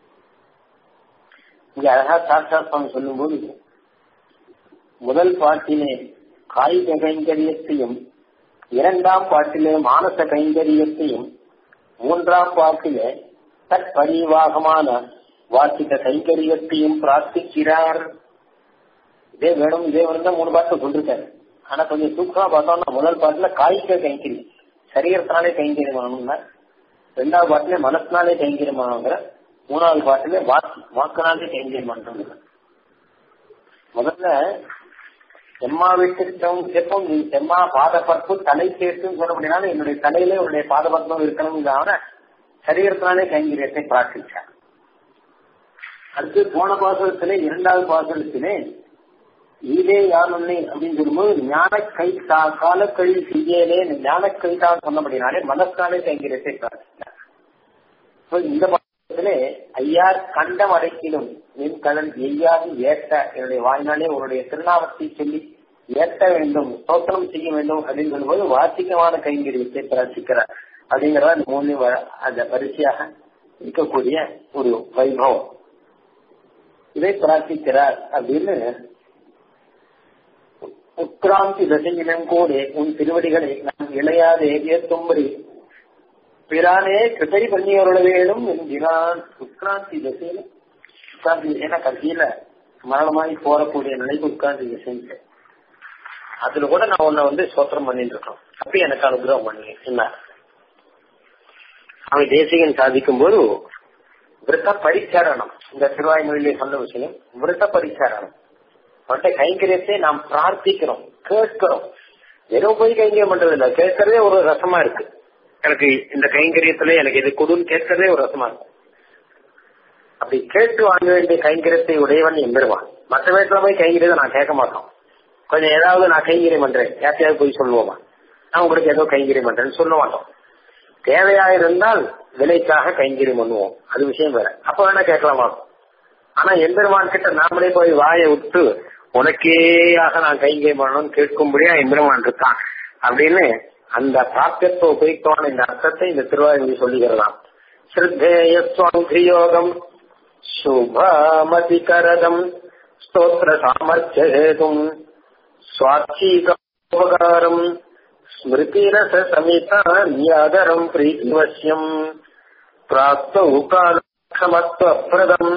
இங்க அழகா சாட்சா சுவாமி சொல்லும்போது முதல் பாட்டிலே காய்க கைங்கரியத்தையும் இரண்டாம் பாட்டிலே மானச கைங்கரியத்தையும் மூன்றாம் பாட்டிலே தற்பரிவாகமான வார்த்திக கைங்கரியத்தையும் பிரார்த்திக்கிறார் இதே வேணும் இதே வேணும் தான் மூணு பாட்டு சொல்லிருக்காரு ஆனா கொஞ்சம் சூக்கமா பார்த்தோம்னா முதல் பாட்டுல காய்க கைங்கரியம் சரீரத்தினாலே கைங்கரியம் ஆகணும்னா ரெண்டாவது பாட்டுல மனசினாலே கைங்கரியம் ஆகணுங்கிற மூணாவது பாட்டுல வாக்கு வாக்குனாலே கைங்கரியம் பண்றது முதல்ல செம்மா வீட்டுக்கும் செப்பம் நீ செம்மா பாதப்பற்பு தலை சேர்த்துன்னு சொல்ல முடியாது என்னுடைய தலையில உன்னுடைய பாதபத்மம் இருக்கணும்ங்கான சரீரத்தினாலே கைங்கரியத்தை பிரார்த்திச்சார் அடுத்து போன பாசனத்திலே இரண்டாவது பாசனத்திலே இதே யாருன்னை அப்படின்னு சொல்லும்போது ஞான கை கால கழி செய்யலே ஞான கைதான் சொன்னபடினாலே மனசாலே கைங்கரியத்தை பிரார்த்தித்தார் இந்த பாசனத்திலே ஐயார் கண்டம் அடைக்கிலும் என் கலன் எய்யாது ஏற்ற என்னுடைய வாய்நாளே உன்னுடைய திருநாமத்தை சொல்லி ஏற்ற வேண்டும் ஸ்தோத்திரம் செய்ய வேண்டும் அப்படின்னு சொல்லும்போது வார்த்திகமான கைங்கரியத்தை பிரார்த்திக்கிறார் அப்படிங்கிறத அந்த மூணு அந்த பரிசையாக இருக்கக்கூடிய ஒரு வைபவம் இதை பிரார்த்திக்கிறார் அப்படின்னு உட்கிராந்தி தசையிலும் கூட உன் திருவடிகளை நான் இளையாதே ஏற்றும்படி பிரானே கிருப்பை பண்ணியவர்கள வேணும் என்கிறான் உட்கிராந்தி தசையில உட்கார்ந்து திசைனா கடைசியில மரணமாய் போறக்கூடிய நிலைக்கு உட்கார்ந்து திசைன்னு அதுல கூட நான் உன்னை வந்து சோத்திரம் பண்ணிட்டு இருக்கோம் அப்படி எனக்கு அனுகிரகம் பண்ணி என்ன அவன் தேசிகன் சாதிக்கும் போது விரத பரிச்சாரணம் இந்த திருவாய்மொழியிலே சொன்ன விஷயம் விரத பரிச்சாரணம் அவன்கிட்ட கைங்கரியத்தை நாம் பிரார்த்திக்கிறோம் கேட்கிறோம் வெறும் போய் கைங்கரியம் பண்றது இல்ல கேட்கறதே ஒரு ரசமா இருக்கு எனக்கு இந்த கைங்கரியத்துல எனக்கு இது கொடுன்னு கேட்கறதே ஒரு ரசமா இருக்கு அப்படி கேட்டு வாங்க வேண்டிய கைங்கரியத்தை உடையவன் எம்பெருவான் மற்ற வீட்டுல போய் கைங்கரியத்தை நான் கேட்க மாட்டோம் கொஞ்சம் ஏதாவது நான் கைங்கரியம் பண்றேன் யார்த்தையாவது போய் சொல்லுவோமா நான் உங்களுக்கு ஏதோ கைங்கரியம் பண்றேன்னு சொல்ல மாட்டோம் தேவையா இருந்தால் விலைக்காக கைங்கரியம் பண்ணுவோம் அது விஷயம் வேற அப்ப வேணா கேட்கலாமா ஆனா எம்பெருமான் கிட்ட நாமளே போய் வாயை விட்டு உனக்கேயாக நான் கைங்கரியம் பண்ணணும்னு கேட்கும்படியா எம்பெருமான் இருக்கான் அப்படின்னு அந்த பிராப்தியத்தை உபயோகித்தவான இந்த அர்த்தத்தை இந்த திருவாயூர் சொல்லுகிறதாம் ஸ்ரத்தேய ஸ்வாங்கியோகம் சுபமதிகரதம் ஸ்தோத்திர சாமர்த்தியேதும் ஸ்வாட்சீகோபகாரம் ஸ்மிருதிரச சமிதா நியாதரம் பிரீதிவசியம் பிராப்தௌ காலக்ஷமத்வப்ரதம்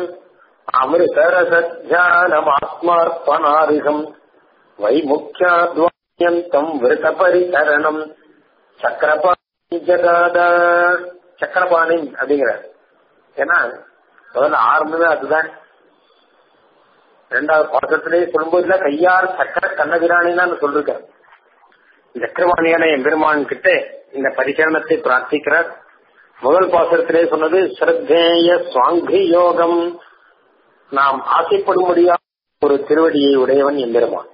அமிர்தரசத்யானமாத்மார்ப்பணாரிகம் வைமுக்கியாத்வாயந்தம் விருத்தபரிகரணம் சக்கரபாணி ஜகாத சக்கரபாணி அப்படிங்கிறார் ஏன்னா முதல்ல ஆரம்பமே அதுதான் ரெண்டாவது பாசத்திலேயே சொல்லும்போது கையார் சக்கர கண்ணபிராணின்னு சொல்லிருக்கார் சக்கரவாணியான எம்பெருமான் கிட்ட இந்த பரிசரணத்தை பிரார்த்திக்கிறார் முதல் பாசத்திலே சொன்னது ஸ்ரத்தேய சுவாங்கி யோகம் நாம் ஆசைப்படும்படியாக ஒரு திருவடியை உடையவன் எம்பெருமான்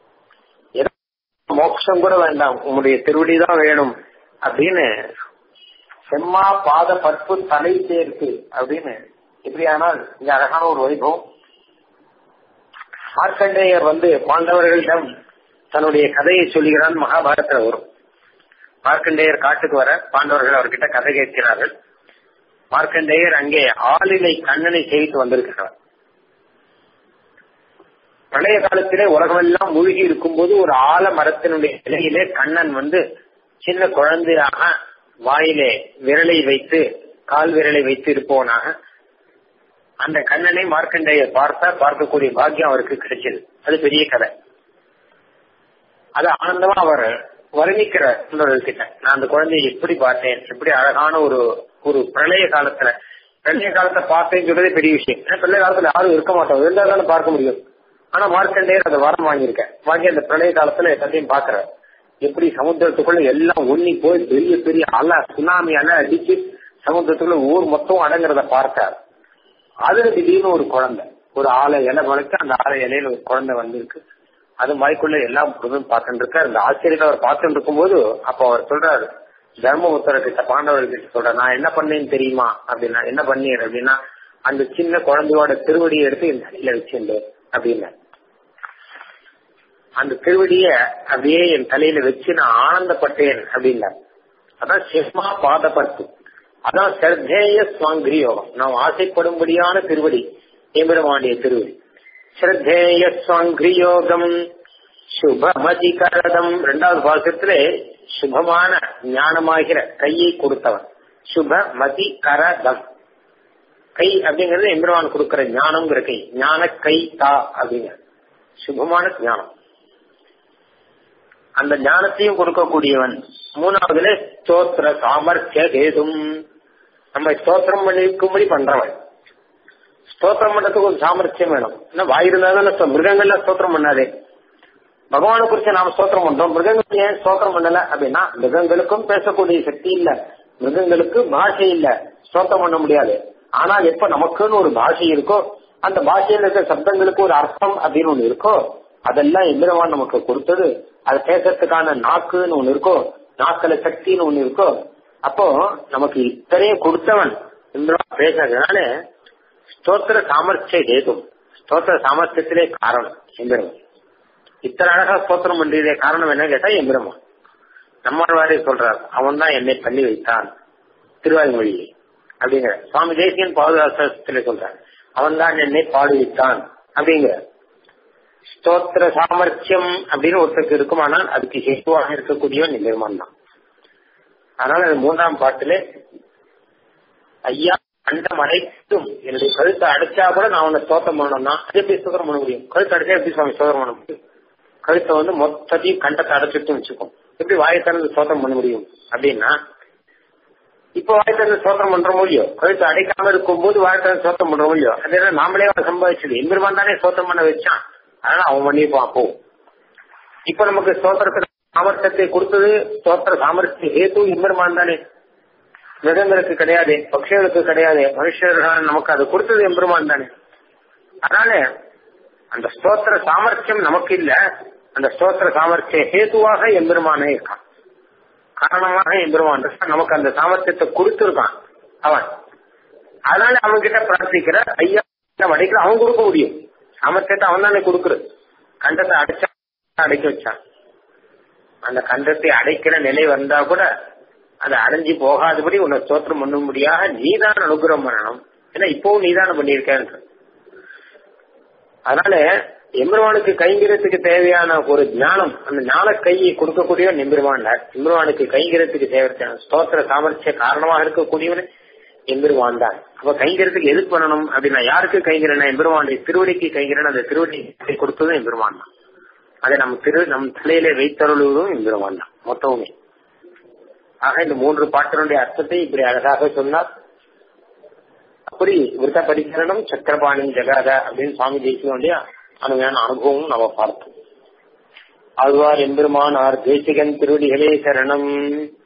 மோட்சம் கூட வேண்டாம் உங்களுடைய திருவடி தான் வேணும் அப்படின்னு செம்மா பாத பற்பு தலை சேர்த்து அப்படின்னு இப்படியானால் இங்க அழகான ஒரு வைபவம் மார்க்கண்டேயர் வந்து பாண்டவர்களிடம் தன்னுடைய கதையை சொல்லுகிறான் மகாபாரத்தில் வரும் மார்க்கண்டேயர் காட்டுக்கு வர பாண்டவர்கள் அவர்கிட்ட கதை கேட்கிறார்கள் மார்க்கண்டேயர் அங்கே ஆளிலை கண்ணனை செய்து வந்திருக்கிறார் பழைய காலத்திலே உலகமெல்லாம் மூழ்கி இருக்கும்போது ஒரு ஆல மரத்தினுடைய இலையிலே கண்ணன் வந்து சின்ன குழந்தையாக வாயிலே விரலை வைத்து கால் விரலை வைத்து இருப்பவனாக அந்த கண்ணனை மார்க்கண்டேயர் பார்த்தா பார்க்கக்கூடிய பாக்கியம் அவருக்கு கிடைச்சது அது பெரிய கதை அது ஆனந்தமா அவர் வர்ணிக்கிறார் கிட்ட நான் அந்த குழந்தையை எப்படி பார்த்தேன் எப்படி அழகான ஒரு ஒரு பிரளய காலத்துல பிரளய காலத்தை பார்த்தேன்னு சொல்றதே பெரிய விஷயம் ஏன்னா பிரளய காலத்துல யாரும் இருக்க மாட்டோம் இருந்தாலும் தானே பார்க்க முடியும் ஆனா மார்க்கண்டேயர் அதை வரம் வாங்கியிருக்கேன் வாங்கி அந்த பிரளய காலத்துல எல்லாத்தையும் பாக்குறாரு எப்படி சமுத்திரத்துக்குள்ள எல்லாம் ஒன்னி போய் பெரிய பெரிய அலை சுனாமி அலை அடிச்சு சமுத்திரத்துக்குள்ள ஊர் மொத்தம் அடங்குறத பார்த்தார் அதுல திடீர்னு ஒரு குழந்தை ஒரு ஆலை இலை முளைச்சு அந்த ஆலை இலையில ஒரு குழந்தை வந்திருக்கு அது மாதிரிக்குள்ள எல்லாம் பொருளும் பார்த்துட்டு இருக்காரு அந்த ஆச்சரியத்தை அவர் பார்த்துட்டு இருக்கும்போது அப்ப அவர் சொல்றாரு தர்மபுத்திர கிட்ட பாண்டவர் கிட்ட சொல்ற நான் என்ன பண்ணேன்னு தெரியுமா அப்படின்னா என்ன பண்ணீர் அப்படின்னா அந்த சின்ன குழந்தையோட திருவடியை எடுத்து என் தலையில வச்சிருந்தேன் அப்படின்னு அந்த திருவடிய அப்படியே என் தலையில வச்சு நான் ஆனந்தப்பட்டேன் அப்படின்னார் அதான் சிம்மா பாதப்பட்டு அதான் ஸ்ரத்தேய சுவாங்கிரி யோகம் நாம் ஆசைப்படும்படியான திருவடி எம்பெருமாண்டிய திருவடி ஸ்ரத்தேய சுவாங்கிரி யோகம் சுபமதிகரதம் இரண்டாவது பாசத்திலே சுபமான ஞானமாகிற கையை கொடுத்தவன் சுப மதி கரதம் கை அப்படிங்கிறது எம்பெருமான் கொடுக்கிற ஞானம்ங்கிற கை ஞான கை தா அப்படிங்கிற சுபமான ஞானம் அந்த ஞானத்தையும் கொடுக்கக்கூடியவன் மூணாவதுல ஸ்தோத்திர சாமர்த்திய கேதும் நம்ம ஸ்தோத்திரம் பண்ணிக்கும்படி பண்றவன் ஸ்தோத்திரம் பண்றதுக்கு ஒரு சாமர்த்தியம் வேணும் என்ன வாயிருந்தா தானே மிருகங்கள்ல ஸ்தோத்திரம் பண்ணாதே பகவானை குறிச்சு நாம ஸ்தோத்திரம் பண்றோம் மிருகங்கள் ஏன் ஸ்தோத்திரம் பண்ணல அப்படின்னா மிருகங்களுக்கும் பேசக்கூடிய சக்தி இல்ல மிருகங்களுக்கு பாஷை இல்ல ஸ்தோத்திரம் பண்ண முடியாது ஆனால் எப்ப நமக்குன்னு ஒரு பாஷை இருக்கோ அந்த பாஷையில இருக்க சப்தங்களுக்கு ஒரு அர்த்தம் அப்படின்னு ஒண்ணு இருக்கோ அதெல்லாம் எந்திரவான் நமக்கு கொடுத்தது அது பேசுறதுக்கான நாக்குன்னு ஒண்ணு இருக்கோ நாக்கல சக்தின்னு ஒண்ணு இருக்கோ அப்போ நமக்கு இத்தனையும் கொடுத்தவன் இந்திரவான் பேசுறதுனால ஸ்தோத்திர சாமர்த்திய ஏதும் ஸ்தோத்திர சாமர்த்தியத்திலே காரணம் எந்திரவன் இத்தனை அழகா ஸ்தோத்திரம் பண்றதே காரணம் என்ன கேட்டா எந்திரமான் நம்மாழ்வாரே சொல்றார் அவன் தான் என்னை பண்ணி வைத்தான் திருவாய்மொழியை அப்படிங்கிற சுவாமி தேசியன் பாதுகாசத்திலே சொல்றார் அவன் தான் என்னை பாடுவித்தான் அப்படிங்கிற ஸ்தோத்திர சாமர்த்தியம் அப்படின்னு ஒருத்தருக்கு இருக்குமானால் அதுக்கு ஹேத்துவாக இருக்கக்கூடியவன் நிர்மான் தான் அதனால அது மூன்றாம் பாட்டிலே ஐயா அண்டம் அடைத்தும் என்னுடைய கழுத்தை அடைச்சா கூட நான் உன்னை ஸ்தோத்திரம் பண்ணணும்னா அது எப்படி ஸ்தோத்திரம் பண்ண முடியும் கழுத்தை அடைச்சா எப்படி சுவாமி ஸ்தோத்திரம் பண்ண முடியும் கழுத்தை வந்து மொத்தத்தையும் கண்டத்தை அடைச்சிட்டு வச்சுக்கும் எப்படி வாயை திறந்து ஸ்தோத்திரம் பண்ண முடியும் அப்படின்னா இப்போ வாய் திறந்து ஸ்தோத்திரம் பண்ற முடியும் கழுத்து அடைக்காம இருக்கும்போது வாய் திறந்து ஸ்தோத்திரம் பண்ற முடியும் அதே நாமளே சம்பாதிச்சது எம்பெருமான் தானே ஸ்தோத்திரம் பண்ண வச்சான் அதனால அவன் பண்ணிப்பான் அப்போ இப்ப நமக்கு ஸ்தோத்திரத்துல சாமர்த்தியத்தை கொடுத்தது ஸ்தோத்திர சாமர்த்திய ஹேத்து எம்பெருமான் தானே மிருகங்களுக்கு கிடையாது பட்சிகளுக்கு கிடையாது மனுஷர்கள் நமக்கு அது கொடுத்தது எம்பெருமான் தானே அதனால அந்த ஸ்தோத்திர சாமர்த்தியம் நமக்கு இல்ல அந்த ஸ்தோத்திர சாமர்த்திய ஹேத்துவாக எம்பெருமானே இருக்கான் காரணமாக எம்பெருமான் நமக்கு அந்த சாமர்த்தியத்தை கொடுத்துருக்கான் அவன் அதனால அவன் கிட்ட பிரார்த்திக்கிற ஐயா அடைக்கிற அவன் கொடுக்க முடியும் சாமர்த்தியத்தை அவன் தானே கொடுக்குறது கண்டத்தை அடைச்சா அடைக்க வச்சான் அந்த கண்டத்தை அடைக்கிற நிலை வந்தா கூட அதை அடைஞ்சு போகாதபடி உன்னை ஸ்தோத்திரம் பண்ணும்படியாக நீதான் அனுகிரகம் பண்ணணும் ஏன்னா இப்பவும் நீதான பண்ணியிருக்கேன்ற அதனால எம்பெருமானுக்கு கைங்கிறதுக்கு தேவையான ஒரு ஞானம் அந்த ஞான கையை கொடுக்கக்கூடிய எம்பெருமான் எம்பெருமானுக்கு கைங்கிறதுக்கு தேவையான ஸ்தோத்திர சாமர்த்திய காரணமாக இருக்கக்கூடியவன் எம்பெருமான் தான் அப்ப கைங்கிறதுக்கு எது பண்ணணும் அப்படின்னா யாருக்கு கைங்கிறனா எம்பெருமானுடைய திருவடிக்கு கைங்கிறன அந்த திருவடி கொடுத்ததும் எம்பெருமான் தான் அதை நம்ம திரு நம் தலையில வைத்தருளுவதும் எம்பெருமான் தான் மொத்தமுமே ஆக இந்த மூன்று பாட்டினுடைய அர்த்தத்தை இப்படி அழகாக சொன்னார் அப்படி விருத்த பரிசரணம் சக்கரபாணி ஜெகாத அப்படின்னு சுவாமி தேசிகனுடைய அருமையான அனுபவமும் நம்ம பார்த்தோம் ஆழ்வார் எம்பெருமானார் தேசிகன் திருவடிகளே சரணம்